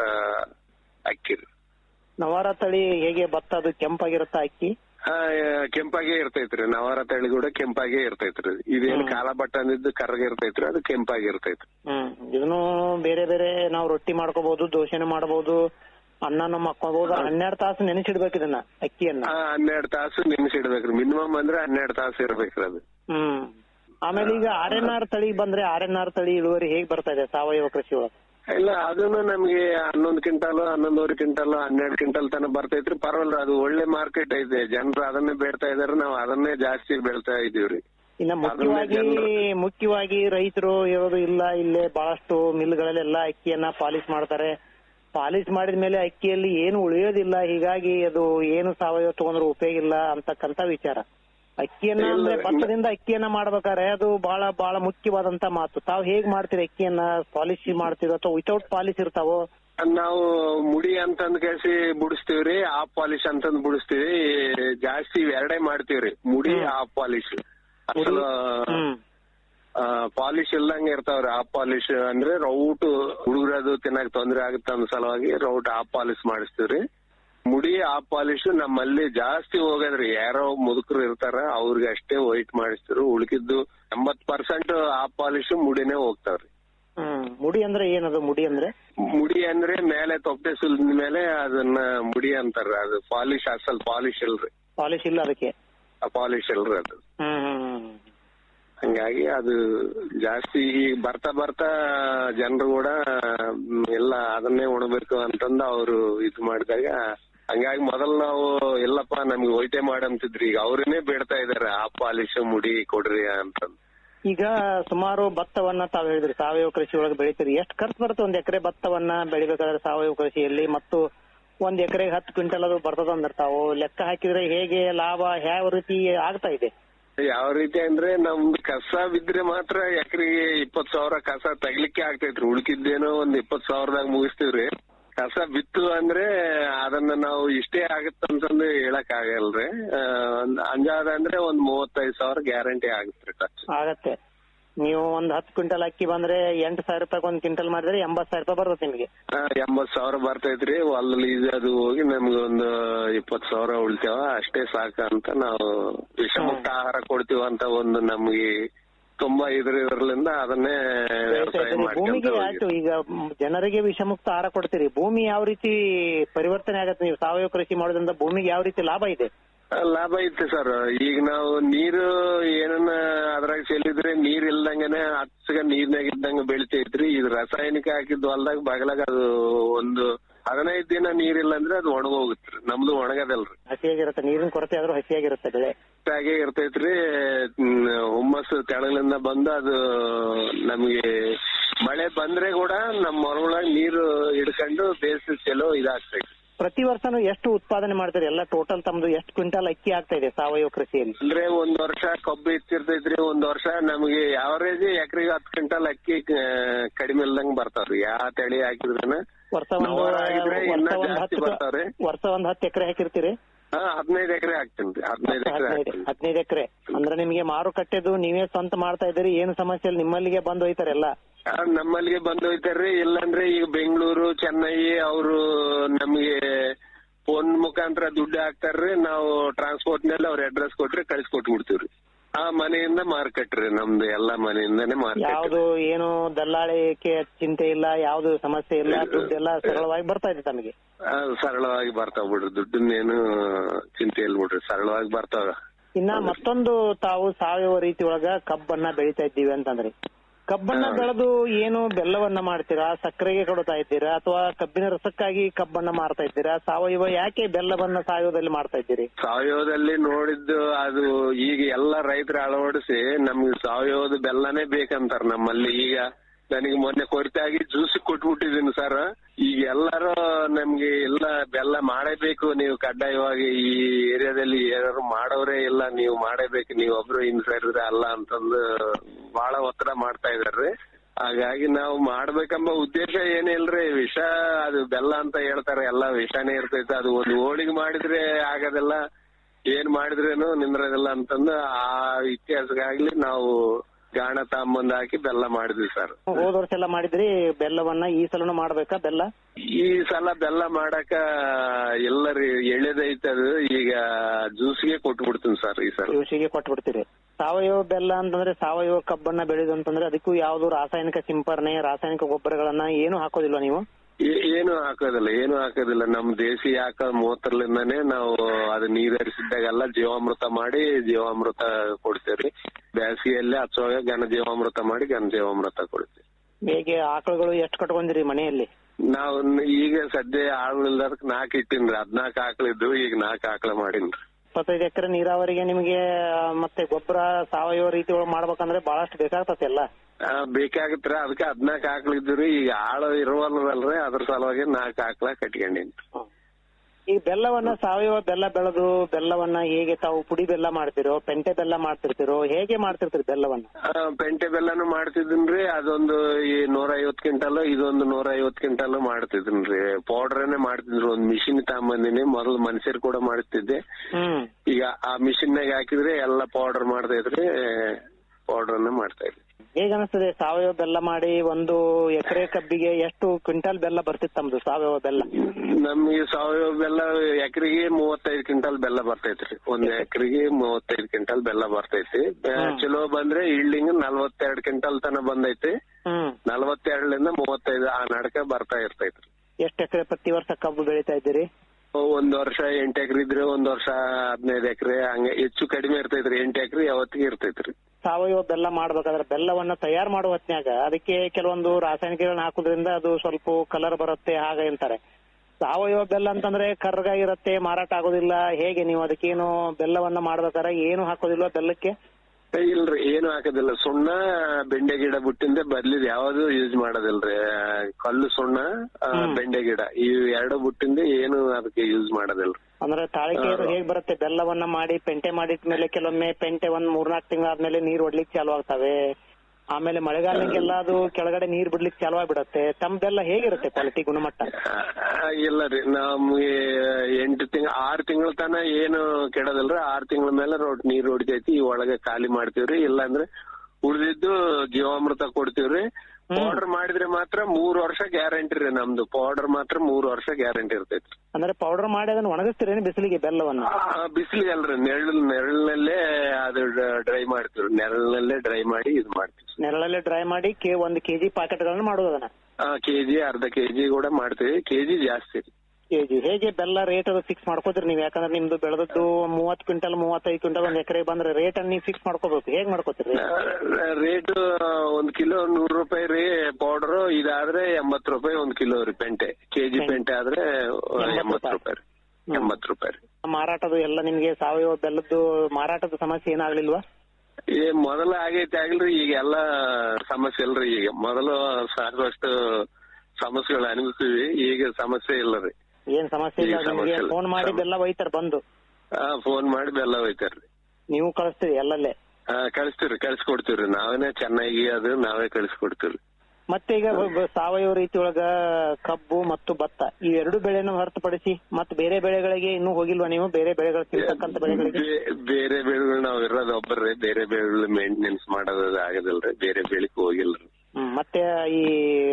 ಅಕ್ಕಿ ರೀ. ನವಾರ ತಳಿ ಹೇಗೆ ಭತ್ತ ಅದು ಕೆಂಪಾಗಿರುತ್ತಾ ಅಕ್ಕಿ ಆ, ಕೆಂಪಾಗೆ ಇರ್ತೈತ್ರಿ ನವರ ತಳಿ ಕೂಡ ಕೆಂಪಾಗೆ ಇರ್ತೈತ್ರಿ ಇದೇನು ಕಾಲ ಬಟ್ಟ ಅಂದಿದ್ದು ಕರ್ಗೆ ಇರ್ತೈತ್ರಿ ಅದು ಕೆಂಪಾಗಿ ಇರ್ತೈತ್ರಿ ಹ್ಮ್ ಇದನ್ನು ಬೇರೆ ಬೇರೆ ನಾವು ರೊಟ್ಟಿ ಮಾಡ್ಕೋಬಹುದು ದೋಸೆನೂ ಮಾಡಬಹುದು ಅನ್ನನ ಮಕ್ಕೋಬಹುದು ಹನ್ನೆರಡು ತಾಸು ನೆನೆಸಿಡ್ಬೇಕು ಇದನ್ನ ಅಕ್ಕಿಯನ್ನ ಆ, ಹನ್ನೆರಡು ತಾಸು ನೆನೆಸಿಡ್ಬೇಕ್ರಿ ಮಿನಿಮಮ್ ಅಂದ್ರೆ ಹನ್ನೆರಡು ತಾಸು ಇರ್ಬೇಕ್ರಿ ಅದು ಹ್ಮ್ ಆಮೇಲೆ ಈಗ ಆರ್ ಎನ್ ಆರ್ ತಳಿ ಬಂದ್ರೆ ಆರ್ ಎನ್ ಆರ್ ತಳಿ ಇಳುವರಿ ಹೇಗ್ ಬರ್ತಾ ಇದೆ ಸಾವಯವ ಕೃಷಿ ಒಳಗೆ ಇಲ್ಲ ಅದನ್ನು ನಮ್ಗೆ ಹನ್ನೊಂದು ಕ್ವಿಂಟಲ್ ಹನ್ನೊಂದುವರೆ ಕ್ವಿಂಟಲ್ ಹನ್ನೆರಡು ಕ್ವಿಂಟಲ್ ತನಕ ಬರ್ತೈತ್ರಿ ಪರವಾಗಿಲ್ಲ ಅದು ಒಳ್ಳೆ ಮಾರ್ಕೆಟ್ ಐತೆ ಜನರು ಅದನ್ನೇ ಬೇಡ್ತಾ ಇದಾರೆ ನಾವು ಅದನ್ನೇ ಜಾಸ್ತಿ ಬೆಳ್ತಾ ಇದೀವ್ರಿ ಇನ್ನ ಮುಖ್ಯವಾಗಿ ಮುಖ್ಯವಾಗಿ ರೈತರು ಇರೋದು ಇಲ್ಲ ಇಲ್ಲೇ ಬಹಳಷ್ಟು ಮಿಲ್ಗಳಲ್ಲೆಲ್ಲ ಅಕ್ಕಿಯನ್ನ ಪಾಲಿಶ್ ಮಾಡ್ತಾರೆ ಪಾಲಿಶ್ ಮಾಡಿದ ಮೇಲೆ ಅಕ್ಕಿಯಲ್ಲಿ ಏನು ಉಳಿಯೋದಿಲ್ಲ ಹೀಗಾಗಿ ಅದು ಏನು ಸಾವಯವ ತಗೊಂಡ್ರು ಉಪಯೋಗ ಇಲ್ಲ ಅಂತಕ್ಕಂತ ವಿಚಾರ ಅಕ್ಕಿಯನ್ನ ಇಲ್ಲ, ಅಂದ್ರೆ ಇಲ್ಲ. ಭತ್ತದಿಂದ ಅಕ್ಕಿಯನ್ನ ಮಾಡ್ಬೇಕಾದ್ರೆ ಅದು ಬಹಳ ಬಹಳ ಮುಖ್ಯವಾದಂತ ಮಾತು ತಾವು ಹೇಗ್ ಮಾಡ್ತೀರಿ ಅಕ್ಕಿಯನ್ನ ಪಾಲಿಶ್ ಮಾಡ್ತೀರೋ ಅಥವಾ ವಿತೌಟ್ ಪಾಲಿಶ್ ಇರ್ತಾವೋ ನಾವು ಮುಡಿ ಅಂತಂದ್ ಕೇಸಿ ಬಿಡಿಸ್ತೀವ್ರಿ ಆಫ್ ಪಾಲಿಶ್ ಅಂತಂದ್ ಬಿಡಿಸ್ತೀವಿ ಜಾಸ್ತಿ ಎರಡೇ ಮಾಡ್ತೀವ್ರಿ ಮುಡಿ ಆಫ್ ಪಾಲಿಶ್ ಅಸಲು ಹ್ಮ್ ಪಾಲಿಶ್ ಇಲ್ದಂಗೆ ಇರ್ತಾವ್ರಿ ಆ ಪಾಲಿಶ್ ಅಂದ್ರೆ ರೌಟ್ ಹುಡುಗರದು ತಿನ್ನಕ್ ತೊಂದ್ರೆ ಆಗುತ್ತೆ ಅನ್ನೋ ಸಲುವಾಗಿ ರೌಟ್ ಆ ಪಾಲಿಶ್ ಮಾಡಿಸ್ತೀವ್ರಿ ಮುಡಿ ಆ ಪಾಲಿಶ್ ನಮ್ಮಲ್ಲಿ ಜಾಸ್ತಿ ಹೋಗದ್ರಿ ಯಾರೋ ಮುದುಕರು ಇರ್ತಾರ ಅವ್ರಿಗೆ ಅಷ್ಟೇ ವೈಟ್ ಮಾಡಿಸ್ತಿರು ಉಳ್ಕಿದ್ದು ಎಂಬತ್ ಪರ್ಸೆಂಟ್ ಆ ಪಾಲಿಶ್ ಮುಡಿನೇ ಹೋಗ್ತಾವ್ರಿ ಹ್ಮ್ ಮುಡಿ ಅಂದ್ರೆ ಏನದು ಮುಡಿ ಅಂದ್ರೆ ಮುಡಿ ಅಂದ್ರೆ ಮೇಲೆ ತೊಪ್ಪೆ ಸುಲಿದ ಮೇಲೆ ಅದನ್ನ ಮುಡಿ ಅಂತಾರ ಅದು ಪಾಲಿಶ್ ಅಸಲ್ ಪಾಲಿಶ್ ಇಲ್ರಿ ಪಾಲಿಶ್ ಇಲ್ಲ ಅದಕ್ಕೆ ಆ ಪಾಲಿಶ್ ಇಲ್ರಿ ಅದು ಹ್ಮ್ ಹ್ಮ್ ಹ್ಮ್ ಹಂಗಾಗಿ ಅದು ಜಾಸ್ತಿ ಈಗ ಬರ್ತಾ ಬರ್ತಾ ಜನರು ಕೂಡ ಮ್, ಎಲ್ಲ ಅದನ್ನೇ ಉಣಬೇಕು ಅಂತಂದು ಅವರು ಇದು ಮಾಡಿದಾಗ ಹಂಗಾಗಿ ಮೊದಲು ನಾವು ಎಲ್ಲಪ್ಪ ನಮ್ಗೆ ಒಯ್ಟೆ ಮಾಡಂತಿದ್ರಿ ಈಗ ಅವ್ರನ್ನೇ ಬೇಡ್ತಾ ಇದಾರೆ ಆ ಪಾಲಿಶ್ ಮುಡಿ ಕೊಡ್ರಿ ಅಂತಂದು ಈಗ ಸುಮಾರು ಭತ್ತವನ್ನ ತಾವ್ ಹೇಳಿದ್ರಿ ಸಾವಯವ ಕೃಷಿ ಒಳಗೆ ಬೆಳಿತೀರಿ ಎಷ್ಟು ಖರ್ಚು ಬರುತ್ತೆ ಒಂದ್ ಎಕರೆ ಭತ್ತವನ್ನ ಬೆಳಿಬೇಕಾದ್ರೆ ಸಾವಯವ ಕೃಷಿಯಲ್ಲಿ ಮತ್ತು ಒಂದ್ ಎಕರೆಗೆ ಹತ್ತು ಕ್ವಿಂಟಲ್ ಅದು ಬರ್ತದ ಅಂದ್ರೆ ತಾವು ಲೆಕ್ಕ ಹಾಕಿದ್ರೆ ಹೇಗೆ ಲಾಭ ಯಾವ ರೀತಿ ಆಗ್ತಾ ಇದೆ ಯಾವ ರೀತಿ ಅಂದ್ರೆ ನಮ್ದು ಕಸ ಬಿದ್ರೆ ಮಾತ್ರ ಎಕರೆಗೆ ಇಪ್ಪತ್ ಸಾವಿರ ಕಸ ತಗ್ಲಿಕ್ಕೆ ಆಗ್ತೈತ್ರಿ ಉಳ್ಕಿದ್ದೇನೋ ಒಂದ್ ಇಪ್ಪತ್ ಸಾವಿರದಾಗ ಮುಗಿಸ್ತೀವ್ರಿ ಕಸ ಬಿತ್ತು ಅಂದ್ರೆ ಅದನ್ನ ನಾವು ಇಷ್ಟೇ ಆಗತ್ತ ಅಂತಂದು ಹೇಳಕ್ ಆಗಲ್ರಿ ಆ, ಒಂದ್ ಅಂಜಾದ ಅಂದ್ರೆ ಒಂದ್ ಮೂವತ್ತೈದು ಸಾವಿರ ಗ್ಯಾರಂಟಿ ಆಗತ್ರಿ ಖರ್ಚು ಆಗತ್ತೆ ನೀವು ಒಂದ್ ಹತ್ತು ಕ್ವಿಂಟಲ್ ಅಕ್ಕಿ ಬಂದ್ರೆ ಎಂಟು ಸಾವಿರ ರೂಪಾಯಿ ಒಂದ್ ಕ್ವಿಂಟಲ್ ಮಾಡಿದ್ರೆ ಎಂಬತ್ ಸಾವಿರ ರೂಪಾಯಿ ಬರ್ತದೆ ನಿಮಗೆ ಆ, ಎಂಬತ್ ಸಾವಿರ ಬರ್ತೈತ್ರಿ ಹೊಲ ಲೀಸ್ ಅದು ಹೋಗಿ ನಮ್ಗೆ ಒಂದು ಇಪ್ಪತ್ ಸಾವಿರ ಉಳಿತೇವ ಅಷ್ಟೇ ಸಾಕ ಅಂತ ನಾವು ವಿಷಮುಕ್ತ ಆಹಾರ ಕೊಡ್ತೀವ ಅಂತ ಒಂದು ನಮ್ಗೆ ತುಂಬಾ ಇದ್ರ ಇದ್ರಲಿಂದ ಅದನ್ನೇ ವ್ಯವಸಾಯ ಮಾಡ್ಕೊಂತ ಭೂಮಿಗೆ ಹೋಗಿ ಆಯ್ತು ಈಗ ಮ್, ಜನರಿಗೆ ವಿಷಮುಕ್ತ ಆಹಾರ ಕೊಡ್ತೀರಿ ಭೂಮಿ ಯಾವ ರೀತಿ ಪರಿವರ್ತನೆ ಆಗತ್ತೆ ನೀವು ಸಾವಯವ ಕೃಷಿ ಮಾಡೋದ್ರಿಂದ ಭೂಮಿಗೆ ಯಾವ ರೀತಿ ಲಾಭ ಇದೆ ಲಾಭ ಐತೆ ಸರ್ ಈಗ ನಾವು ನೀರು ಏನನ್ನ ಅದ್ರಾಗ ಚೆಲ್ಲಿದ್ರೆ ನೀರ್ ಇಲ್ದಂಗೆನೆ ಹಚ್ಚಗ ನೀರ್ನಾಗ ಇದ್ದಂಗ ಬೆಳಿತೈತ್ರಿ ಇದು ರಾಸಾಯನಿಕ ಹಾಕಿದ್ ಹೊಲ್ದಾಗ ಬಗಲಾಗ ಅದು ಒಂದು ಹದಿನೈದು ದಿನ ನೀರಿಲ್ಲ ಅಂದ್ರೆ ಅದು ಒಣಗೋಗುತ್ತೆ ನಮ್ದು ಒಣಗದಲ್ರಿ ಹಸಿಯಾಗಿರುತ್ತೆ ನೀರಿನ ಕೊರತೆ ಆದ್ರೂ ಹಸಿಯಾಗಿರುತ್ತೆ ಬೆಳೆ ಹಾಗೆ ಇರ್ತೈತ್ರಿ ಹ್ಮ್, ಹುಮ್ಮಸ್ಸು ತೆಳಗಳಿಂದ ಬಂದು ಅದು ನಮ್ಗೆ ಮಳೆ ಬಂದ್ರೆ ಕೂಡ ನಮ್ಮ ಹೊರೊಳಗ ನೀರು ಹಿಡ್ಕೊಂಡು ಬೇಸಿಗೆ ಚಲೋ ಇದಾಗ್ತೈತಿ ಪ್ರತಿ ವರ್ಷನೂ ಎಷ್ಟು ಉತ್ಪಾದನೆ ಮಾಡ್ತೀರಿ ಎಲ್ಲ ಟೋಟಲ್ ತಮ್ದು ಎಷ್ಟು ಕ್ವಿಂಟಲ್ ಅಕ್ಕಿ ಆಗ್ತಾ ಇದೆ ಸಾವಯವ ಕೃಷಿಯಲ್ಲಿ ಅಂದ್ರೆ ಒಂದ್ ವರ್ಷ ಕಬ್ಬು ಇತ್ತಿರ್ತೈತ್ರಿ ಒಂದ್ ವರ್ಷ ನಮಗೆ ಯಾವರೇಜ್ ಎಕರೆಗೆ ಹತ್ತು ಕ್ವಿಂಟಲ್ ಅಕ್ಕಿ ಆ, ಕಡಿಮೆ ಇಲ್ದಂಗ್ ಬರ್ತಾವ್ರಿ ಯಾವ ತಳಿ ಹಾಕಿದ್ರನ ವರ್ಷ ಒಂದು ನವಾರ ಆಗಿದ್ರೆ ಇನ್ನ ವರ್ಷ ಒಂದ್ ಜಾಸ್ತಿ ಹತ್ತು ಬರ್ತಾವ್ರಿ ವರ್ಷ ಒಂದ್ ಹತ್ತು ಎಕರೆ ಹಾಕಿರ್ತೀರಿ ಹಾ ಹದಿನೈದು ಎಕರೆ ಹಾಕ್ತೀನಿ ಹದಿನೈದು ಎಕರೆ ಹದಿನೈದು ಹಾಕ್ತೀನಿ ಹದಿನೈದು ಎಕರೆ ಅಂದ್ರೆ ನಿಮಗೆ ಮಾರುಕಟ್ಟೆದು ನೀವೇ ಸ್ವಂತ ಮಾಡ್ತಾ ಇದ್ದೀರಿ ಏನು ಸಮಸ್ಯೆ ಇಲ್ಲ ನಿಮ್ಮಲ್ಲಿಗೆ ಬಂದು ಹೋಯ್ತಾರೆ ಎಲ್ಲ ಆ, ನಮ್ಮಲ್ಲಿಗೆ ಬಂದು ಹೋಯ್ತಾರ್ರಿ ಇಲ್ಲಾಂದ್ರೆ ಈಗ ಬೆಂಗಳೂರು ಚೆನ್ನೈ ಅವರು ನಮ್ಗೆ ಫೋನ್ ಮುಖಾಂತರ ದುಡ್ಡು ಹಾಕ್ತಾರ್ರಿ ನಾವು ಟ್ರಾನ್ಸ್ಪೋರ್ಟ್ ನಲ್ಲಿ ಅವ್ರ ಅಡ್ರೆಸ್ ಕೊಟ್ರೆ ಕಳಿಸ್ಕೊಟ್ಬಿಡ್ತೀವ್ರಿ ಆ ಮನೆಯಿಂದ ಮಾರ್ಕೆಟ್ ರೀ ನಮ್ದು ಎಲ್ಲಾ ಮನೆಯಿಂದಾನೇ ಮಾರ್ಕೆಟ್ ಯಾವ್ದು ಏನು ದಲ್ಲಾಳಿಕೆ ಚಿಂತೆ ಇಲ್ಲ ಯಾವ್ದು ಸಮಸ್ಯೆ ಇಲ್ಲ ದುಡ್ಡೆಲ್ಲ ಸರಳವಾಗಿ ಬರ್ತಾ ಇದೆ ತಮಗೆ ಸರಳವಾಗಿ ಬರ್ತಾವ ಬಿಡ್ರಿ ದುಡ್ಡನ್ನೇನು ಚಿಂತೆ ಇಲ್ಲ ಬಿಡ್ರಿ ಸರಳವಾಗಿ ಬರ್ತಾವ ಇನ್ನ ಮತ್ತೊಂದು ತಾವು ಸಾವಯವ ರೀತಿ ಒಳಗ ಕಬ್ಬನ್ನ ಬೆಳಿತಾ ಇದ್ದೀವಿ ಅಂತಂದ್ರಿ ಕಬ್ಬನ್ನ ಹಾ. ಬೆಳೆದು ಏನು ಬೆಲ್ಲವನ್ನ ಮಾಡ್ತೀರಾ ಸಕ್ಕರೆಗೆ ಕೊಡ್ತಾ ಇದ್ದೀರಾ ಅಥವಾ ಕಬ್ಬಿನ ರಸಕ್ಕಾಗಿ ಕಬ್ಬನ್ನ ಮಾರ್ತಾ ಇದ್ದೀರಾ ಸಾವಯವ ಯಾಕೆ ಬೆಲ್ಲವನ್ನ ಸಾವಯವದಲ್ಲಿ ಮಾಡ್ತಾ ಇದ್ದೀರಿ ಸಾವಯವದಲ್ಲಿ ನೋಡಿದ್ದು ಅದು ಈಗ ಎಲ್ಲ ರೈತರು ಅಳವಡಿಸಿ ನಮ್ಗೆ ಸಾವಯವದ ಬೆಲ್ಲನೇ ಬೇಕಂತಾರ ನಮ್ಮಲ್ಲಿ ಈಗ ನನಗೆ ಮೊನ್ನೆ ಕೊರತೆ ಆಗಿ ಜ್ಯೂಸ್ ಕೊಟ್ಬಿಟ್ಟಿದ್ದೀನಿ ಸರ್ ಈಗ ಎಲ್ಲರೂ ನಮ್ಗೆ ಎಲ್ಲ ಬೆಲ್ಲ ಮಾಡೇಬೇಕು ನೀವು ಕಡ್ಡಾಯವಾಗಿ ಈ ಏರಿಯಾದಲ್ಲಿ ಏನಾದ್ರು ಮಾಡೋರೇ ಇಲ್ಲ ನೀವು ಮಾಡೇಬೇಕು ನೀವು ಒಬ್ರು ಇನ್ಸೈಡ್ರೆ ಅಲ್ಲ ಅಂತಂದು ಬಹಳ ಒತ್ತಡ ಮಾಡ್ತಾ ಇದಾರ್ರಿ ಹಾಗಾಗಿ ನಾವು ಮಾಡ್ಬೇಕೆಂಬ ಉದ್ದೇಶ ಏನಿಲ್ರಿ ವಿಷ ಅದು ಬೆಲ್ಲ ಅಂತ ಹೇಳ್ತಾರೆ ಎಲ್ಲ ವಿಷನೇ ಇರ್ತೈತೆ ಅದು ಒಂದು ಹೋಳಿಗೆ ಮಾಡಿದ್ರೆ ಆಗೋದಿಲ್ಲ ಏನ್ ಮಾಡಿದ್ರೇನು ನಿಂದ್ರದಿಲ್ಲ ಅಂತಂದು ಆ ಇತಿಹಾಸಕ್ಕಾಗ್ಲಿ ನಾವು ಗಾಣ ತಾಂಬಂದ್ ಹಾಕಿ ಬೆಲ್ಲ ಮಾಡಿದ್ವಿ ಸರ್ ಹೋದ ವರ್ಷ ಎಲ್ಲ ಮಾಡಿದ್ರಿ ಬೆಲ್ಲವನ್ನ ಈ ಸಲನು ಮಾಡ್ಬೇಕಾ ಬೆಲ್ಲ ಈ ಸಲ ಬೆಲ್ಲ ಮಾಡಕ ಎಲ್ಲರಿ ಎಳೆದೈತೆ ಅದು ಈಗ ಜ್ಯೂಸ್ಗೆ ಕೊಟ್ಬಿಡ್ತೀನಿ ಸರ್ ಈ ಸಲ ಕೃಷಿಗೆ ಕೊಟ್ಬಿಡ್ತೀರಿ ಸಾವಯವ ಬೆಲ್ಲ ಅಂತಂದ್ರೆ ಸಾವಯವ ಕಬ್ಬನ್ನ ಬೆಳೆದು ಅಂತಂದ್ರೆ ಅದಕ್ಕೂ ಯಾವ್ದು ರಾಸಾಯನಿಕ ಸಿಂಪರಣೆ ರಾಸಾಯನಿಕ ಗೊಬ್ಬರಗಳನ್ನ ಏನು ಹಾಕೋದಿಲ್ವಾ ನೀವು ಏ- ಏನು ಹಾಕೋದಿಲ್ಲ ಏನು ಹಾಕೋದಿಲ್ಲ ನಮ್ ದೇಸಿ ಹಾಕೋ ಮೂವತ್ತರಲಿಂದಾನೇ ನಾವು ಅದು ನೀರರಿಸಿದ್ದಾಗೆಲ್ಲ ಜೀವಾಮೃತ ಮಾಡಿ ಜೀವಾಮೃತ ಕೊಡ್ತೇವ್ರಿ ಬೇಸಿಗೆಯಲ್ಲಿ ಹಚ್ಚುವಾಗ ಘನ ಜೀವಾಮೃತ ಮಾಡಿ ಘನ ಜೀವಾಮೃತ ಕೊಡ್ತೀವಿ ಹೇಗೆ ಆಕಳುಗಳು ಎಷ್ಟು ಕಟ್ಕೊಂಡಿರಿ ಮನೆಯಲ್ಲಿ ನಾವು ಈಗ ಸದ್ಯ ಆಳ್ನಿಲ್ದಕ್ ನಾಲ್ಕು ಇಟ್ಟಿನ್ರಿ ಹದ್ನಾಲ್ಕು ಆಕಳಿದ್ದು ಈಗ ನಾಲ್ಕು ಆಕಳ ಮಾಡೀನ್ರಿ ಇಪ್ಪತ್ತೈದು ಎಕರೆ ನೀರಾವರಿಗೆ ನಿಮಗೆ ಆ, ಮತ್ತೆ ಗೊಬ್ಬರ ಸಾವಯವ ರೀತಿ ಒಳಗೆ ಮಾಡ್ಬೇಕಂದ್ರೆ ಬಹಳಷ್ಟು ಬೇಕಾಗ್ತತೆ ಎಲ್ಲ ಆ, ಬೇಕಾಗತ್ರಿ ಅದಕ್ಕೆ ಹದ್ನಾಲ್ಕು ಆಕಳಿದ್ರಿ ಈಗ ಆಳು ಇರುವಲ್ರಲ್ರಿ ಅದ್ರ ಸಲುವಾಗಿ ನಾಲ್ಕು ಆಕಳ ಕಟ್ಕೊಂಡಿನಿ ಈ ಬೆಲ್ಲವನ್ನ ಸಾವಯವ ಬೆಲ್ಲ ಬೆಳೆದು ಬೆಲ್ಲವನ್ನ ಹೇಗೆ ತಾವು ಪುಡಿ ಬೆಲ್ಲ ಮಾಡ್ತಿರೋ ಪೆಂಟೆ ಬೆಲ್ಲ ಮಾಡ್ತಿರ್ತಿರೋ ಹೇಗೆ ಮಾಡ್ತಿರ್ತೀರಿ ಬೆಲ್ಲವನ್ನ ಆ, ಪೆಂಟೆ ಬೆಲ್ಲನು ಮಾಡ್ತಿದ್ದೀನ್ರಿ ಅದೊಂದು ಈ ನೂರ ಐವತ್ ಕ್ವಿಂಟಲ್ ಇದೊಂದು ನೂರ ಐವತ್ ಕ್ವಿಂಟಲ್ ಮಾಡ್ತಿದ್ದೀನ್ರಿ ಪೌಡರ್ನೇ ಮಾಡ್ತಿದ್ರು ಒಂದ್ ಮಿಷಿನ್ ತಗೊಂಬಂದಿನಿ ಮೊದಲು ಮನುಷ್ಯರು ಕೂಡ ಮಾಡ್ತಿದ್ದೆ ಹ್ಮ್ ಈಗ ಆ ಮಿಷಿನ್ ನಾಗ ಹಾಕಿದ್ರೆ ಎಲ್ಲ ಪೌಡರ್ ಮಾಡ್ತೈತ್ರಿ ಪೌಡರ್ ಅನ್ನ ಮಾಡ್ತಾ ಇದ್ವಿ ಹೇಗ ಅನಿಸ್ತದೆ ಸಾವಯವ ಬೆಲ್ಲ ಮಾಡಿ ಒಂದು ಎಕರೆ ಕಬ್ಬಿಗೆ ಎಷ್ಟು ಕ್ವಿಂಟಲ್ ಬೆಲ್ಲ ಬರ್ತಿತ್ತು ತಮ್ದು ಸಾವಯವ ಬೆಲ್ಲ ನಮ್ಗೆ ಸಾವಯವ ಬೆಲ್ಲ ಎಕರೆಗೆ ಮೂವತ್ತೈದು ಕ್ವಿಂಟಲ್ ಬೆಲ್ಲ ಬರ್ತೈತ್ರಿ ಒಂದ್ ಎಕರೆಗೆ ಮೂವತ್ತೈದು ಕ್ವಿಂಟಲ್ ಬೆಲ್ಲ ಬರ್ತೈತಿ ಆ, ಚಲೋ ಬಂದ್ರೆ ಈಲ್ಡಿಂಗ್ ನಲ್ವತ್ತೆರಡು ಕ್ವಿಂಟಲ್ ತನ ಬಂದೈತಿ ಹ್ಮ್ ನಲವತ್ತೆರಡರಿಂದ ಮೂವತ್ತೈದು ಆ ನಡಕ ಬರ್ತಾ ಇರ್ತೈತ್ರಿ ಎಷ್ಟು ಎಕರೆ ಪ್ರತಿ ವರ್ಷ ಕಬ್ಬು ಬೆಳೀತಾ ಇದ್ದೀರಿ ಒಂದ್ ವರ್ಷ ಎಂಟ್ ಎಕರೆ ಇದ್ರೆ ಒಂದ್ ವರ್ಷ ಹದಿನೈದು ಎಕರೆ ಹಂಗೆ ಹೆಚ್ಚು ಕಡಿಮೆ ಇರ್ತೈತ್ರಿ ಎಂಟ್ ಎಕರೆ ಯಾವತ್ತಿಗೆ ಇರ್ತೈತ್ರಿ ಸಾವಯವ ಬೆಲ್ಲ ಮಾಡ್ಬೇಕಾದ್ರೆ ಬೆಲ್ಲವನ್ನ ತಯಾರು ಮಾಡುವ ಹೊತ್ನ್ಯಾಗ ಅದಕ್ಕೆ ಕೆಲವೊಂದು ರಾಸಾಯನಿಕಗಳನ್ನ ಹಾಕೋದ್ರಿಂದ ಅದು ಸ್ವಲ್ಪ ಕಲರ್ ಬರುತ್ತೆ ಹಾಗ ಅಂತಾರೆ ಸಾವಯವ ಬೆಲ್ಲ ಅಂತಂದ್ರೆ ಕರ್ಗ ಇರುತ್ತೆ ಮಾರಾಟ ಆಗೋದಿಲ್ಲ ಹೇಗೆ ನೀವು ಅದಕ್ಕೇನು ಬೆಲ್ಲವನ್ನ ಮಾಡ್ಬೇಕಾದ್ರೆ ಏನು ಹಾಕೋದಿಲ್ವಾ ಬೆಲ್ಲಕ್ಕೆ ಏ, ಇಲ್ರಿ ಏನು ಹಾಕೋದಿಲ್ಲ ಸುಣ್ಣ ಬೆಂಡೆ ಗಿಡ ಬಿಟ್ಟಿಂದ ಬದ್ಲಿದ್ ಯಾವ್ದು ಯೂಸ್ ಮಾಡೋದಿಲ್ರಿ ಆ, ಕಲ್ಲು ಸುಣ್ಣ ಆ, ಬೆಂಡೆ ಗಿಡ ಇವ್ ಎರಡು ಬಿಟ್ಟಿಂದ ಏನು ಅದಕ್ಕೆ ಯೂಸ್ ಮಾಡೋದಿಲ್ರಿ ಅಂದ್ರೆ ತಾಳಿಕೆ ಅದು ಹೇಗ್ ಬರುತ್ತೆ ಬೆಲ್ಲವನ್ನ ಮಾಡಿ ಪೆಂಟೆ ಮಾಡಿದ್ಮೇಲೆ ಕೆಲವೊಮ್ಮೆ ಪೆಂಟೆ ಒಂದ್ ಮೂರ್ನಾಲ್ಕು ತಿಂಗಳಾದ್ಮೇಲೆ ನೀರ್ ಹೊಡ್ಲಿಕ್ಕೆ ಚಾಲು ಆಗ್ತವೆ ಆಮೇಲೆ ಮಳೆಗಾಲಕ್ಕೆಲ್ಲ ಅದು ಕೆಳಗಡೆ ನೀರ್ ಬಿಡ್ಲಿಕ್ಕೆ ಚಾಲು ಆಗ್ಬಿಡತ್ತೆ ತಮ್ದೆಲ್ಲ ಹೇಗಿರುತ್ತೆ ಕ್ವಾಲಿಟಿ ಗುಣಮಟ್ಟ ಆ, ಇಲ್ಲ ರೀ ನಮ್ಗೆ ಎಂಟು ತಿಂಗಳ ಆರ್ ತಿಂಗಳ ತನ ಏನು ಕೆಡೋದಿಲ್ರಿ ಆರ್ ತಿಂಗಳ ಮೇಲೆ ರೋಡ್ ನೀರ್ ಹೊಡಿತೈತಿ ಈ ಒಳಗೆ ಖಾಲಿ ಮಾಡ್ತೀವ್ರಿ ಇಲ್ಲಾಂದ್ರೆ ಉಳಿದಿದ್ದು ಜೀವಾಮೃತ ಕೊಡ್ತೀವ್ರಿ ಪೌಡರ್ ಮಾಡಿದ್ರೆ ಮಾತ್ರ ಮೂರ್ ವರ್ಷ ಗ್ಯಾರಂಟಿ ರೀ ನಮ್ದು ಪೌಡರ್ ಮಾತ್ರ ಮೂರ್ ವರ್ಷ ಗ್ಯಾರಂಟಿ ಇರ್ತೈತ್ರಿ ಅಂದ್ರೆ ಪೌಡರ್ ಮಾಡಿ ಅದನ್ನ ಒಣಗಿಸ್ತೀರೇನು ಬಿಸಿಲಿಗೆ ಬೆಲ್ಲವನ್ನ ಬಿಸಿಲಿಗೆ ಅಲ್ರಿ ನೆರಳು ನೆರಳಿನಲ್ಲೇ ಅದು ಡ್ರೈ ಮಾಡ್ತೀವಿ ನೆರಳಿನಲ್ಲೇ ಡ್ರೈ ಮಾಡಿ ಇದು ಮಾಡ್ತೀವಿ ನೆರಳಲ್ಲೇ ಡ್ರೈ ಮಾಡಿ ಕೆ ಒಂದ್ ಕೆಜಿ ಪಾಕೆಟ್ ಗಳನ್ನ ಮಾಡೋದು ಅದನ್ನ ಕೆಜಿ ಅರ್ಧ ಕೆಜಿ ಕೂಡ ಮಾಡ್ತೀವಿ ಕೆಜಿ ಜಾಸ್ತಿ ರೀ ಕೆಜಿ ಹೇಗೆ ಬೆಲ್ಲ ರೇಟ್ ಅದು ಫಿಕ್ಸ್ ಮಾಡ್ಕೋತೀರಿ ನೀವು ಯಾಕಂದ್ರೆ ನಿಮ್ದು ಬೆಳೆದದ್ದು ಮೂವತ್ ಕ್ವಿಂಟಲ್ ಮೂವತ್ತೈದು ಕ್ವಿಂಟಲ್ ಒಂದ್ ಎಕರೆ ಬಂದ್ರೆ ರೇಟ್ ಅನ್ನ ನೀವು ಫಿಕ್ಸ್ ಮಾಡ್ಕೋಬೇಕು ಹೇಗ್ ಮಾಡ್ಕೋತೀರಿ ರೇಟ್ ಒಂದ್ ಕಿಲೋ ನೂರ್ ರೂಪಾಯಿ ರೀ ಪೌಡರ್ ಇದಾದ್ರೆ ಎಂಬತ್ ರೂಪಾಯಿ ಒಂದ್ ಕಿಲೋ ರೀ ಪೆಂಟೆ ಕೆಜಿ ಪೆಂಟೆ ಆದ್ರೆ ಎಂಬತ್ ರೂಪಾಯಿ ರೀ ಎಂಬತ್ ರೂಪಾಯಿ ರೀ ಮಾರಾಟದು ಎಲ್ಲ ನಿಮ್ಗೆ ಸಾವಯವ ಬೆಲ್ಲದ್ದು ಮಾರಾಟದ ಸಮಸ್ಯೆ ಏನಾಗ್ಲಿಲ್ವಾ ಏ ಮೊದಲ ಆಗೈತೆ ಆಗಿಲ್ರಿ ಈಗ ಎಲ್ಲ ಸಮಸ್ಯೆ ಇಲ್ರಿ ಈಗ ಮೊದಲು ಸಾಕಷ್ಟು ಸಮಸ್ಯೆಗಳು ಅನುಭವಿಸ್ತೀವಿ ಈಗ ಸಮಸ್ಯೆ ಇಲ್ಲ ರೀ ಏನ್ ಸಮಸ್ಯೆ ಇಲ್ಲ ಈಗ ನಿಮ್ಗೆ ಸಮಸ್ಯೆ ಇಲ್ಲ. ಫೋನ್ ಮಾಡಿ ಬೆಲ್ಲ ಒಯ್ತಾರ ಬಂದು ಫೋನ್ ಮಾಡಿ ಬೆಲ್ಲ ಒಯ್ತಾರ್ರಿ ನೀವು ಕಳಿಸ್ತೀರಿ ಎಲ್ಲಲ್ಲೇ ಹಾ ಕಳಿಸ್ತೀವ್ರಿ ಕಳ್ಸಿಕೊಡ್ತೀವ್ರಿ ನಾವೇನೆ ಚೆನ್ನಾಗಿ ಅದು ನಾವೇ ಕಳ್ಸಿಕೊಡ್ತೀವ್ರಿ ಮತ್ತೆ ಈಗ ಬ- ಬ- ಸಾವಯವ ರೀತಿ ಒಳಗ ಕಬ್ಬು ಮತ್ತು ಭತ್ತ ಈ ಎರಡು ಬೆಳೆನ ಹೊರತುಪಡಿಸಿ ಮತ್ತೆ ಬೇರೆ ಬೆಳೆಗಳಿಗೆ ಇನ್ನೂ ಹೋಗಿಲ್ವಾ ನೀವು ಬೇರೆ ಬೆಳೆಗಳು ತಿಂತಕ್ಕಂತ ಬೆಳೆಗಳಿಗೆ ಬೇ- ಬೇರೆ ಬೆಳೆಗಳು ನಾವ್ ಇರೋದ್ ಒಬ್ಬರ್ರಿ ಬೇರೆ ಬೆಳೆಗಳು ಮೇಂಟೆನೆನ್ಸ್ ಮಾಡೋದು ಆಗೋದಿಲ್ರಿ ಬೇರೆ ಬೆಳಿಕ್ ಹೋಗಿಲ್ರಿ ಹ್ಮ್. ಮತ್ತೆ ಈ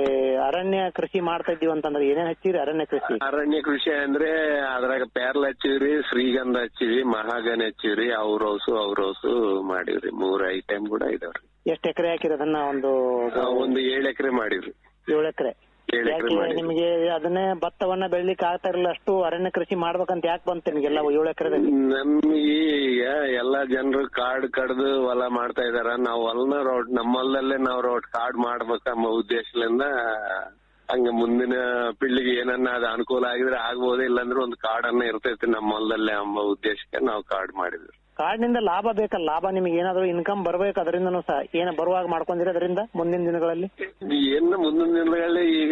ಅರಣ್ಯ ಕೃಷಿ ಮಾಡ್ತಾ ಇದೀವಿ ಅಂತಂದ್ರೆ ಏನೇನ್ ಹಚ್ಚಿರಿ ಅರಣ್ಯ ಕೃಷಿ ಅರಣ್ಯ ಕೃಷಿ ಅಂದ್ರೆ ಅದ್ರಾಗ ಪೇರ್ಲ ಹಚ್ಚಿವ್ರಿ ಶ್ರೀಗಂಧ ಹಚ್ಚಿವಿ ಮಹಾಗನಿ ಹಚ್ಚಿವ್ರಿ ಅವ್ರ ಹೌಸು ಅವ್ರ ಹೌಸು ಮಾಡಿವ್ರಿ ಮೂರ್ ಐಟಮ್ ಕೂಡ ಇದಾವ್ರಿ ಎಷ್ಟ್ ಎಕರೆ ಹಾಕಿರಿ ಅದನ್ನ ಒಂದು ಆ, ಒಂದು ಏಳ್ ಎಕರೆ ಮಾಡಿವ್ರಿ ಏಳು ಎಕರೆ ಏಳ್ ಎಕರೆ ಯಾಕೆ ಮಾಡಿವ್ರಿ ನಿಮ್ಗೆ ಅದನ್ನೇ ಭತ್ತವನ್ನ ಬೆಳಿಲಿಕ್ಕೆ ಆಗ್ತಾ ಇರಲಿಲ್ಲ ಅಷ್ಟು ಅರಣ್ಯ ಕೃಷಿ ಮಾಡ್ಬೇಕಂತ ಯಾಕೆ ಬಂತು ನಿಮ್ಗೆಲ್ಲ ಏಳು ಎಕರೆದಲ್ಲಿ ನಮ್ಗೆ ಈಗ ಎಲ್ಲಾ ಜನರು ಕಾಡ್ ಕಡ್ದು ಹೊಲ ಮಾಡ್ತಾ ಇದಾರ ನಾವ್ ಹೊಲನ ರೋಡ್ ನಮ್ಮ ಹೊಲದಲ್ಲೇ ನಾವ್ ರೋಡ್ ಕಾಡ್ ಮಾಡ್ಬೇಕಮ್ಮ ಉದ್ದೇಶದಿಂದ ಹಂಗ ಮುಂದಿನ ಪೀಳಿಗೆ ಏನನ್ನ ಅದು ಅನುಕೂಲ ಆಗಿದ್ರೆ ಆಗ್ಬೋದು ಇಲ್ಲಾಂದ್ರೆ ಒಂದು ಕಾಡನ್ನ ಇರ್ತೈತಿ ನಮ್ಮ ಹೊಲದಲ್ಲೇ ಎಂಬ ಉದ್ದೇಶಕ್ಕೆ ನಾವು ಕಾರ್ಡ್ ಮಾಡಿದ್ವಿ ಕಾಡಿನಿಂದ ಲಾಭ ಬೇಕಲ್ಲ ಲಾಭ ನಿಮ್ಗೆ ಏನಾದ್ರು ಇನ್ಕಮ್ ಬರ್ಬೇಕು ಅದರಿಂದನೂ ಸಹ ಏನ ಬರುವಾಗ ಮಾಡ್ಕೊಂಡಿರಿ ಅದರಿಂದ ಮುಂದಿನ ದಿನಗಳಲ್ಲಿ ಏನು ಮುಂದಿನ ದಿನಗಳಲ್ಲಿ ಈಗ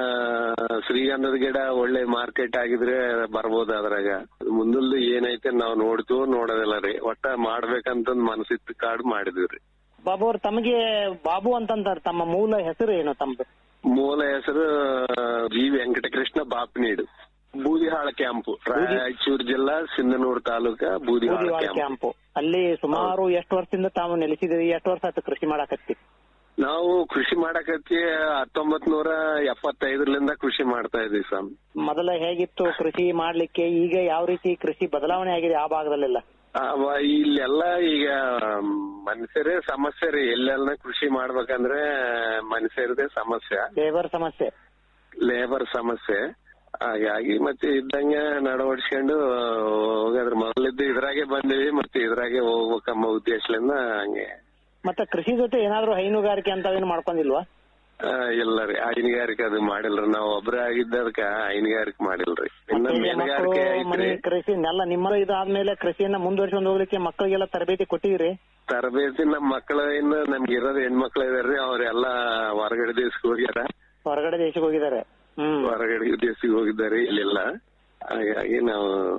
ಶ್ರೀಗಂಧದ ಗಿಡ ಒಳ್ಳೆ ಮಾರ್ಕೆಟ್ ಆಗಿದ್ರೆ ಬರ್ಬೋದು ಅದ್ರಾಗ ಮುಂದಲ್ದು ಏನೈತೆ ನಾವ್ ನೋಡ್ತೀವೋ ನೋಡೋದಿಲ್ಲ ರೀ ಒಟ್ಟ ಮಾಡ್ಬೇಕಂತಂದ್ ಮನಸ್ಸಿತ್ತು ಕಾರ್ಡ್ ಮಾಡಿದ್ವಿ ರೀ ಬಾಬು ಅವ್ರು ತಮಗೆ ಬಾಬು ಅಂತಂತಾರೆ ತಮ್ಮ ಮೂಲ ಹೆಸರು ಏನು ತಮ್ಮದು ಮೂಲ ಹೆಸರು ಜಿ ವೆಂಕಟಕೃಷ್ಣ ಬಾಪ್ನೀಡು ಬೂದಿಹಾಳ ಕ್ಯಾಂಪು ರಾಯಚೂರು ಜಿಲ್ಲಾ ಸಿಂಧನೂರು ತಾಲೂಕ ಬೂದಿಹಾಳ ಬೂದಿವಾಳ ಕ್ಯಾಂಪ್ ಕ್ಯಾಂಪು ಅಲ್ಲಿ ಸುಮಾರು ಎಷ್ಟು ವರ್ಷದಿಂದ ತಾವು ನೆಲೆಸಿದಿರಿ ಎಷ್ಟು ವರ್ಷ ಆಯ್ತು ಕೃಷಿ ಮಾಡಾಕತ್ತಿ ನಾವು ಕೃಷಿ ಮಾಡಕತ್ತಿ ಹತ್ತೊಂಬತ್ ನೂರ ಎಪ್ಪತ್ತೈದರಿಂದ ಕೃಷಿ ಮಾಡ್ತಾ ಇದೀವಿ ಸ್ವಾಮಿ ಮೊದಲ ಹೇಗಿತ್ತು ಕೃಷಿ ಮಾಡ್ಲಿಕ್ಕೆ ಈಗ ಯಾವ ರೀತಿ ಕೃಷಿ ಬದಲಾವಣೆ ಆಗಿದೆ ಆ ಭಾಗದಲ್ಲೆಲ್ಲ ಅವ ಇಲ್ಲೆಲ್ಲ ಈಗ ಮನುಷ್ಯರೇ ಸಮಸ್ಯೆ ರೀ ಎಲ್ಲೆಲ್ಲ ಕೃಷಿ ಮಾಡ್ಬೇಕಂದ್ರೆ ಮನುಷ್ಯರದೇ ಸಮಸ್ಯೆ ಲೇಬರ್ ಸಮಸ್ಯೆ ಲೇಬರ್ ಸಮಸ್ಯೆ ಹಾಗಾಗಿ ಮತ್ತೆ ಇದ್ದಂಗೆ ನಡವಡಿಸ್ಕೊಂಡು ಹೋಗದ್ರ ಮೊದಲಿದ್ದು ಇದ್ರಾಗೆ ಬಂದಿವಿ ಮತ್ತೆ ಇದ್ರಾಗೆ ಹೋಗ್ಬೇಕಮ್ಮ ಉದ್ದೇಶದಿಂದ ಹಂಗೆ ಮತ್ತೆ ಕೃಷಿ ಜೊತೆ ಏನಾದ್ರು ಹೈನುಗಾರಿಕೆ ಅಂತವೇನು ಮಾಡ್ಕೊಂಡಿಲ್ವಾ ಆ, ಇಲ್ಲ ರೀ ಹೈನುಗಾರಿಕೆ ಅದು ಮಾಡಿಲ್ರಿ ನಾವು ಒಬ್ರೇ ಆಗಿದ್ದದಕ್ಕ ಹೈನುಗಾರಿಕೆ ಮಾಡಿಲ್ರಿ ಇನ್ನ ಮತ್ತೆ ಈಗ ಮಕ್ಕಳು ಮೀನುಗಾರಿಕೆ ಐತ್ರಿ ಮನೆ ಕೃಷಿ ಎಲ್ಲ ನಿಮ್ಮ ಇದಾದ್ಮೇಲೆ ಕೃಷಿಯನ್ನ ಮುಂದುವರಿಸಿಕೊಂಡು ಹೋಗ್ಲಿಕ್ಕೆ ಮಕ್ಕಳಿಗೆಲ್ಲ ತರಬೇತಿ ಕೊಟ್ಟಿದ್ರಿ ತರಬೇತಿ ನಮ್ ಮಕ್ಕಳು ಇನ್ನು ನಮ್ಗೆ ಇರೋದು ಹೆಣ್ಮಕ್ಳು ಇದಾರ್ರಿ ಅವ್ರೆಲ್ಲ ಹೊರಗಡೆ ದೇಶಕ್ಕೆ ಹೋಗ್ಯಾರ ಹೊರಗಡೆ ದೇಶಕ್ಕೆ ಹೋಗಿದ್ದಾರೆ ಹ್ಮ್ ಹೊರಗಡೆ ದೇಶಕ್ಕೆ ಹೋಗಿದ್ದಾರೆ ಇಲ್ಲಿಲ್ಲ ಹಾಗಾಗಿ ನಾವು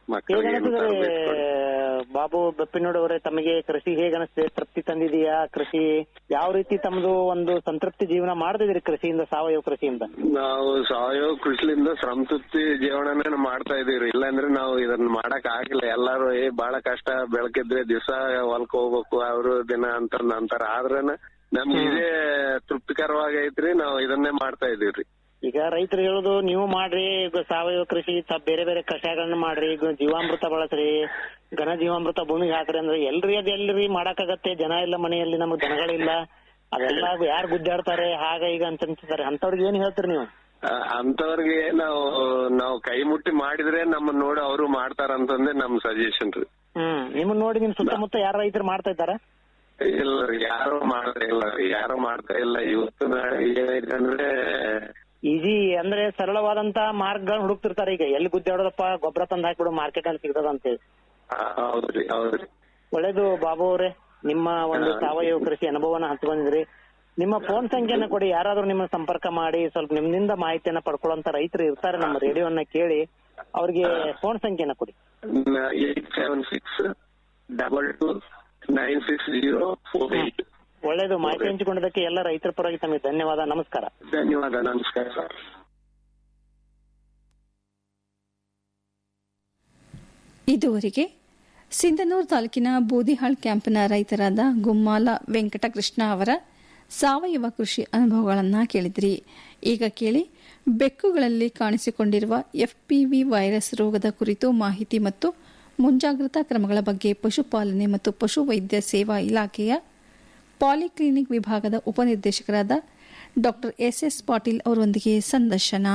ಮಕ್ಕಳಿಗೆ ಏನು ಹೇಗನಿಸಿದ್ರೆ ತರಬೇತಿ ಕೊಡಿ. ಬಾಬು ಬೆಪ್ಪಿನೋಡ್ ಅವರೇ ತಮಗೆ ಕೃಷಿ ಹೇಗನಿಸ್ತದೆ ತೃಪ್ತಿ ತಂದಿದೆಯಾ ಕೃಷಿ ಯಾವ ರೀತಿ ತಮ್ಮದು ಒಂದು ಸಂತೃಪ್ತಿ ಜೀವನ ಮಾಡ್ತಿದ್ರಿ ಕೃಷಿಯಿಂದ ಸಾವಯವ ಕೃಷಿಯಿಂದ ನಾವು ಸಾವಯವ ಕೃಷಿಲಿಂದ ಸಂತೃಪ್ತಿ ಜೀವನನೇ ಮಾಡ್ತಾ ಇದೀವಿ ಇಲ್ಲಾಂದ್ರೆ ನಾವು ಇದನ್ನ ಮಾಡಕ್ ಆಗಿಲ್ಲ ಎಲ್ಲಾರು ಏ ಬಹಳ ಕಷ್ಟ ಬೆಳಕಿದ್ರೆ ದಿವಸ ಹೊಲಕ್ ಹೋಗ್ಬೇಕು ಅವರು ದಿನ ಅಂತ ಅಂತಾರ ಆದ್ರನ ನಮ್ಗೆ ಇದೇ ತೃಪ್ತಿಕರವಾಗಿ ಐತ್ರಿ ನಾವು ಇದನ್ನೇ ಮಾಡ್ತಾ ಇದೀವ್ರಿ ಈಗ ರೈತರು ಹೇಳುದು ನೀವು ಮಾಡ್ರಿ ಈಗ ಸಾವಯವ ಕೃಷಿ ತ- ಬೇರೆ ಬೇರೆ ಕಷಾಯಗಳನ್ನ ಮಾಡ್ರಿ ಈಗ ಜೀವಾಮೃತ ಬಳಸ್ರಿ ಘನ ಜೀವಾಮೃತ ಭೂಮಿಗೆ ಹಾಕ್ರಿ ಅಂದ್ರೆ ಎಲ್ರಿ ಅದ್ ಎಲ್ರಿ ಮಾಡಕ್ಕಾಗತ್ತೆ ಜನ ಇಲ್ಲ ಮನೆಯಲ್ಲಿ ನಮ್ಗ್ ದನಗಳಿಲ್ಲ ಅದೆಲ್ಲ ಯಾರು ಗುದ್ದಾಡ್ತಾರೆ ಹಾಗ ಈಗ ಅಂತ ಅಂತಾರೆ ಅಂತವ್ರಿಗೆ ಏನ್ ಹೇಳ್ತೀರಿ ನೀವು ಆ, ಅಂತವ್ರಿಗೆ ನಾವು ನಾವು ಕೈ ಮುಟ್ಟಿ ಮಾಡಿದ್ರೆ ನಮ್ಮನ್ನ ನೋಡಿ ಅವರು ಮಾಡ್ತಾರಂತಂದೇ ನಮ್ ಸಜೆಷನ್ ರೀ ಹ್ಮ್ ನಿಮ್ಮನ್ನ ನೋಡಿ ನಿಮ್ ಸುತ್ತಮುತ್ತ ಯಾರ ರೈತರು ಮಾಡ್ತಾ ಇದ್ದಾರ ಇಲ್ಲ ರೀ ಯಾರು ಮಾಡ್ತಾ ಇಲ್ಲ ರೀ ಯಾರು ಮಾಡ್ತಾ ಇಲ್ಲ ಇವತ್ತು ನಾಳೆ ಏನೈತೆ ಅಂದ್ರೆ ಈಜಿ ಅಂದ್ರೆ ಸರಳವಾದಂತ ಮಾರ್ಗಗಳನ್ನ ಹುಡುಕ್ತಿರ್ತಾರೆ ಈಗ ಎಲ್ಲಿ ಗುದ್ದಾಡೋದಪ್ಪ ಗೊಬ್ಬರ ತಂದ್ ಹಾಕ್ಬಿಡು ಮಾರ್ಕೆಟ್ ಅಲ್ಲಿ ಸಿಗ್ತದ ಅಂತೇಳಿ ಆ, ಹೌದ್ರಿ ಹೌದ್ರಿ ಒಳ್ಳೇದು ಬಾಬು ಅವರೇ ನಿಮ್ಮ ಒಂದು ಸಾವಯವ ಕೃಷಿ ಅನುಭವನ ಹಂಚ್ಕೊಂಡಿದ್ರಿ ನಿಮ್ಮ ಫೋನ್ ಸಂಖ್ಯೆನ ಕೊಡಿ ಯಾರಾದ್ರೂ ನಿಮ್ಮ ಸಂಪರ್ಕ ಮಾಡಿ ಸ್ವಲ್ಪ ನಿಮ್ಮಿಂದ ಮಾಹಿತಿಯನ್ನ ಪಡ್ಕೊಳ್ಳುವಂತ ರೈತರು ಇರ್ತಾರೆ ನಮ್ಮ ರೇಡಿಯೋನ ಕೇಳಿ ಅವ್ರಿಗೆ ಫೋನ್ ಸಂಖ್ಯೆನ ಕೊಡಿ eight seven six double two nine six zero four eight ಒಳ್ಳೇದು ಮಾಹಿತಿ ಹಂಚಿಕೊಂಡಿದ್ದಕ್ಕೆ ಎಲ್ಲ ರೈತರ ಪರವಾಗಿ ತಮಗೆ ಧನ್ಯವಾದ ನಮಸ್ಕಾರ ಧನ್ಯವಾದ ನಮಸ್ಕಾರ ಸರ್ ಇದುವರೆಗೆ ಸಿಂಧನೂರು ತಾಲೂಕಿನ ಬೂದಿಹಾಳ್ ಕ್ಯಾಂಪ್ನ ರೈತರಾದ ಗುಮ್ಮಾಲ ವೆಂಕಟಕೃಷ್ಣ ಅವರ ಸಾವಯವ ಕೃಷಿ ಅನುಭವಗಳನ್ನು ಕೇಳಿದ್ರಿ ಈಗ ಕೇಳಿ ಬೆಕ್ಕುಗಳಲ್ಲಿ ಕಾಣಿಸಿಕೊಂಡಿರುವ ಎಫ್ಪಿವಿ ವೈರಸ್ ರೋಗದ ಕುರಿತು ಮಾಹಿತಿ ಮತ್ತು ಮುಂಜಾಗ್ರತಾ ಕ್ರಮಗಳ ಬಗ್ಗೆ ಪಶುಪಾಲನೆ ಮತ್ತು ಪಶುವೈದ್ಯ ಸೇವಾ ಇಲಾಖೆಯ ಪಾಲಿಕ್ಲಿನಿಕ್ ವಿಭಾಗದ ಉಪನಿರ್ದೇಶಕರಾದ ಡಾ ಎಸ್ಎಸ್ ಪಾಟೀಲ್ ಅವರೊಂದಿಗೆ ಸಂದರ್ಶನ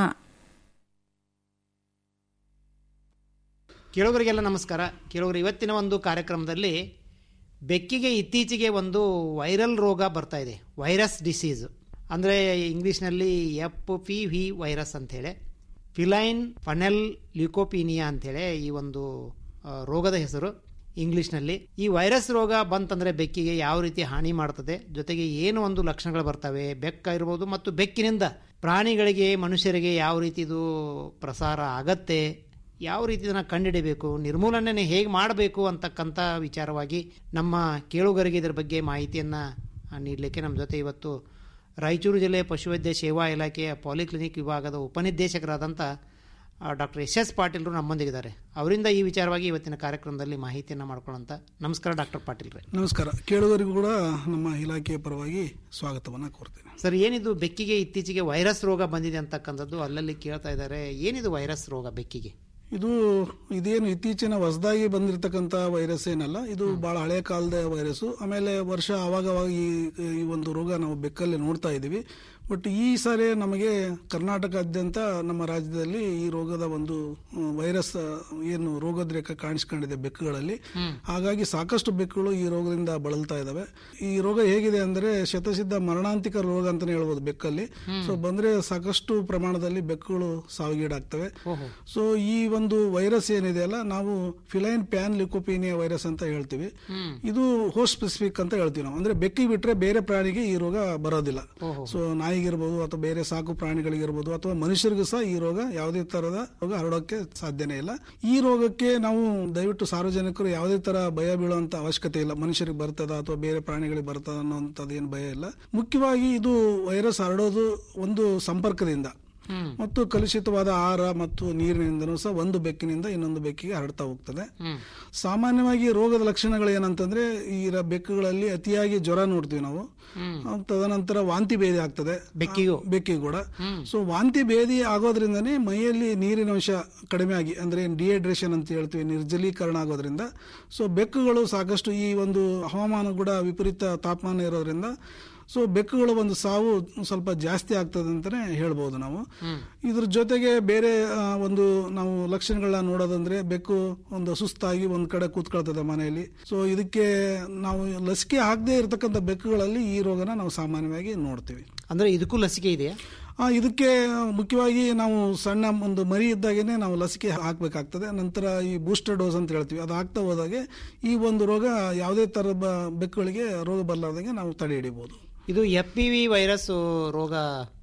ಕೇಳುಗರಿಗೆಲ್ಲ ನಮಸ್ಕಾರ ಕೇಳುಗರು ಇವತ್ತಿನ ಒಂದು ಕಾರ್ಯಕ್ರಮದಲ್ಲಿ ಬೆಕ್ಕಿಗೆ ಇತ್ತೀಚೆಗೆ ಒಂದು ವೈರಲ್ ರೋಗ ಬರ್ತಾ ಇದೆ ವೈರಸ್ ಡಿಸೀಸ್ ಅಂದರೆ ಇಂಗ್ಲೀಷ್ನಲ್ಲಿ ಎಫ್ ಪಿ ವಿ ವೈರಸ್ ಅಂಥೇಳಿ ಫಿಲೈನ್ ಫನೆಲ್ ಲ್ಯೂಕೋಪೀನಿಯಾ ಅಂಥೇಳಿ ಈ ಒಂದು ಆ, ರೋಗದ ಹೆಸರು ಇಂಗ್ಲೀಷ್ನಲ್ಲಿ ಈ ವೈರಸ್ ರೋಗ ಬಂತಂದರೆ ಬೆಕ್ಕಿಗೆ ಯಾವ ರೀತಿ ಹಾನಿ ಮಾಡ್ತದೆ ಜೊತೆಗೆ ಏನು ಒಂದು ಲಕ್ಷಣಗಳು ಬರ್ತವೆ ಬೆಕ್ಕ ಇರ್ಬೋದು ಮತ್ತು ಬೆಕ್ಕಿನಿಂದ ಪ್ರಾಣಿಗಳಿಗೆ ಮನುಷ್ಯರಿಗೆ ಯಾವ ರೀತಿ ಇದು ಪ್ರಸಾರ ಆಗತ್ತೆ ಯಾವ ರೀತಿ ಇದನ್ನು ಕಂಡುಹಿಡಿಬೇಕು ನಿರ್ಮೂಲನೆ ಹೇಗೆ ಮಾಡಬೇಕು ಅಂತಕ್ಕಂಥ ವಿಚಾರವಾಗಿ ನಮ್ಮ ಕೇಳುಗರಿಗೆ ಇದರ ಬಗ್ಗೆ ಮಾಹಿತಿಯನ್ನು ನೀಡಲಿಕ್ಕೆ ನಮ್ಮ ಜೊತೆ ಇವತ್ತು ರಾಯಚೂರು ಜಿಲ್ಲೆ ಪಶುವೈದ್ಯ ಸೇವಾ ಇಲಾಖೆಯ ಪಾಲಿಕ್ಲಿನಿಕ್ ವಿಭಾಗದ ಉಪನಿರ್ದೇಶಕರಾದಂಥ ಡಾಕ್ಟರ್ ಎಸ್ ಎಸ್ ಪಾಟೀಲ್ರು ನಮ್ಮೊಂದಿಗಿದ್ದಾರೆ ಅವರಿಂದ ಈ ವಿಚಾರವಾಗಿ ಇವತ್ತಿನ ಕಾರ್ಯಕ್ರಮದಲ್ಲಿ ಮಾಹಿತಿಯನ್ನು ಮಾಡ್ಕೊಳ್ಳೋಂಥ ನಮಸ್ಕಾರ ಡಾಕ್ಟರ್ ಪಾಟೀಲ್ರೆ ನಮಸ್ಕಾರ ಕೇಳುಗರಿಗೂ ಕೂಡ ನಮ್ಮ ಇಲಾಖೆಯ ಪರವಾಗಿ ಸ್ವಾಗತವನ್ನು ಕೋರ್ತೇನೆ ಸರ್ ಏನಿದು ಬೆಕ್ಕಿಗೆ ಇತ್ತೀಚೆಗೆ ವೈರಸ್ ರೋಗ ಬಂದಿದೆ ಅಂತಕ್ಕಂಥದ್ದು ಅಲ್ಲಲ್ಲಿ ಕೇಳ್ತಾ ಇದ್ದಾರೆ ಏನಿದು ವೈರಸ್ ರೋಗ ಬೆಕ್ಕಿಗೆ ಇದು ಇದೇನು ಇತ್ತೀಚಿನ ಹೊಸದಾಗಿ ಬಂದಿರತಕ್ಕಂಥ ವೈರಸ್ ಏನಲ್ಲ ಇದು ಬಹಳ ಹಳೆ ಕಾಲದ ವೈರಸ್ ಆಮೇಲೆ ವರ್ಷ ಅವಾಗವಾಗ ಈ ಈ ಒಂದು ರೋಗ ನಾವು ಬೆಕ್ಕಲ್ಲಿ ನೋಡ್ತಾ ಇದ್ದೀವಿ ಬಟ್ ಈ ಸಾರಿ ನಮಗೆ ಕರ್ನಾಟಕಾದ್ಯಂತ ನಮ್ಮ ರಾಜ್ಯದಲ್ಲಿ ಈ ರೋಗದ ಒಂದು ಆ, ವೈರಸ್ ಆ, ಏನು ರೋಗದ್ರೇಖ ಕಾಣಿಸ್ಕೊಂಡಿದೆ ಬೆಕ್ಕುಗಳಲ್ಲಿ ಹಾಗಾಗಿ ಸಾಕಷ್ಟು ಬೆಕ್ಕುಗಳು ಈ ರೋಗದಿಂದ ಬಳಲ್ತಾ ಇದಾವೆ ಈ ರೋಗ ಹೇಗಿದೆ ಅಂದ್ರೆ ಶತಸಿದ್ಧ ಮರಣಾಂತಿಕ ರೋಗ ಅಂತಾನೆ ಹೇಳ್ಬೋದು ಬೆಕ್ಕಲ್ಲಿ ಸೊ ಬಂದ್ರೆ ಸಾಕಷ್ಟು ಪ್ರಮಾಣದಲ್ಲಿ ಬೆಕ್ಕುಗಳು ಸಾವಿಗೀಡಾಗ್ತವೆ ಸೊ ಈ ಒಂದು ವೈರಸ್ ಏನಿದೆ ಅಲ್ಲ ನಾವು ಫಿಲೈನ್ ಪ್ಯಾನ್ ಲಿಕೋಪೀನಿಯಾ ವೈರಸ್ ಅಂತ ಹೇಳ್ತೀವಿ ಇದು ಹೋಸ್ಟ್ ಸ್ಪೆಸಿಫಿಕ್ ಅಂತ ಹೇಳ್ತೀವಿ ನಾವು ಅಂದ್ರೆ ಬೆಕ್ಕಿಗೆ ಬಿಟ್ರೆ ಬೇರೆ ಪ್ರಾಣಿಗೆ ಈ ರೋಗ ಬರೋದಿಲ್ಲ ಸೊ ನಾಯಿಗಿರ್ಬೋದು ಅಥವಾ ಬೇರೆ ಸಾಕು ಪ್ರಾಣಿಗಳಿಗಿರ್ಬೋದು ಅಥವಾ ಮನುಷ್ಯರಿಗೂ ಸಹ ಈ ರೋಗ ಯಾವುದೇ ತರದ ರೋಗ ಹರಡೋಕೆ ಸಾಧ್ಯನೇ ಇಲ್ಲ ಈ ರೋಗಕ್ಕೆ ನಾವು ದಯವಿಟ್ಟು ಸಾರ್ವಜನಿಕರು ಯಾವುದೇ ತರ ಭಯ ಬೀಳುವಂತ ಅವಶ್ಯಕತೆ ಇಲ್ಲ ಮನುಷ್ಯರಿಗೆ ಬರ್ತದ ಅಥವಾ ಬೇರೆ ಪ್ರಾಣಿಗಳಿಗೆ ಬರ್ತದ ಅನ್ನೋಂಥದ್ದು ಏನು ಭಯ ಇಲ್ಲ ಮುಖ್ಯವಾಗಿ ಇದು ವೈರಸ್ ಹರಡೋದು ಒಂದು ಸಂಪರ್ಕದಿಂದ ಮತ್ತು ಕಲುಷಿತವಾದ ಆಹಾರ ಮತ್ತು ನೀರಿನಿಂದನೂ ಸಹ ಒಂದು ಬೆಕ್ಕಿನಿಂದ ಇನ್ನೊಂದು ಬೆಕ್ಕಿಗೆ ಹರಡ್ತಾ ಹೋಗ್ತದೆ ಸಾಮಾನ್ಯವಾಗಿ ರೋಗದ ಲಕ್ಷಣಗಳು ಏನಂತಂದ್ರೆ ಈ ರ- ಬೆಕ್ಕುಗಳಲ್ಲಿ ಅತಿಯಾಗಿ ಜ್ವರ ನೋಡ್ತೀವಿ ನಾವು ಆ, ತದನಂತರ ವಾಂತಿ ಭೇದಿ ಆಗ್ತದೆ ಬೆಕ್ಕಿಗೂ? ಬೆಕ್ಕಿಗೆ ಕೂಡ ಸೊ ವಾಂತಿ ಭೇದಿ ಆಗೋದ್ರಿಂದನೇ ಮೈಯಲ್ಲಿ ನೀರಿನ ಅಂಶ ಕಡಿಮೆ ಆಗಿ ಅಂದ್ರೆ ಡಿಹೈಡ್ರೇಷನ್ ಅಂತ ಹೇಳ್ತೀವಿ ನಿರ್ಜಲೀಕರಣ ಆಗೋದ್ರಿಂದ ಸೊ ಬೆಕ್ಕುಗಳು ಸಾಕಷ್ಟು ಈ ಒಂದು ಹವಾಮಾನ ಕೂಡ ವಿಪರೀತ ತಾಪಮಾನ ಇರೋದ್ರಿಂದ ಸೊ ಬೆಕ್ಕುಗಳ ಒಂದು ಸಾವು ಸ್ವಲ್ಪ ಜಾಸ್ತಿ ಆಗ್ತದೆ ಅಂತಾನೆ ಹೇಳ್ಬೋದು ನಾವು ಇದ್ರ ಜೊತೆಗೆ ಬೇರೆ ಆ, ಒಂದು ನಾವು ಲಕ್ಷಣಗಳನ್ನ ನೋಡೋದಂದ್ರೆ ಬೆಕ್ಕು ಒಂದು ಸುಸ್ತಾಗಿ ಒಂದ್ ಕಡೆ ಕೂತ್ಕೊಳ್ತದೆ ಮನೆಯಲ್ಲಿ ಸೊ ಇದಕ್ಕೆ ನಾವು ಲಸಿಕೆ ಹಾಕದೇ ಇರತಕ್ಕಂಥ ಬೆಕ್ಕುಗಳಲ್ಲಿ ಈ ರೋಗನ ನಾವು ಸಾಮಾನ್ಯವಾಗಿ ನೋಡ್ತೀವಿ ಅಂದರೆ ಇದಕ್ಕೂ ಲಸಿಕೆ ಇದೆಯಾ ಆ, ಇದಕ್ಕೆ ಮುಖ್ಯವಾಗಿ ನಾವು ಸಣ್ಣ ಒಂದು ಮರಿ ಇದ್ದಾಗೇನೆ ನಾವು ಲಸಿಕೆ ಹಾಕಬೇಕಾಗ್ತದೆ ನಂತರ ಈ ಬೂಸ್ಟರ್ ಡೋಸ್ ಅಂತ ಹೇಳ್ತೀವಿ ಅದು ಆಗ್ತಾ ಹೋದಾಗೆ ಈ ಒಂದು ರೋಗ ಯಾವುದೇ ಥರದ ಬ- ಬೆಕ್ಕುಗಳಿಗೆ ರೋಗ ಬರಲಾರ್ದಂಗೆ ನಾವು ತಡೆ ಹಿಡಿಬಹುದು ಇದು ಎಫ್ ಪಿ ವಿ ವೈರಸ್ ರೋಗ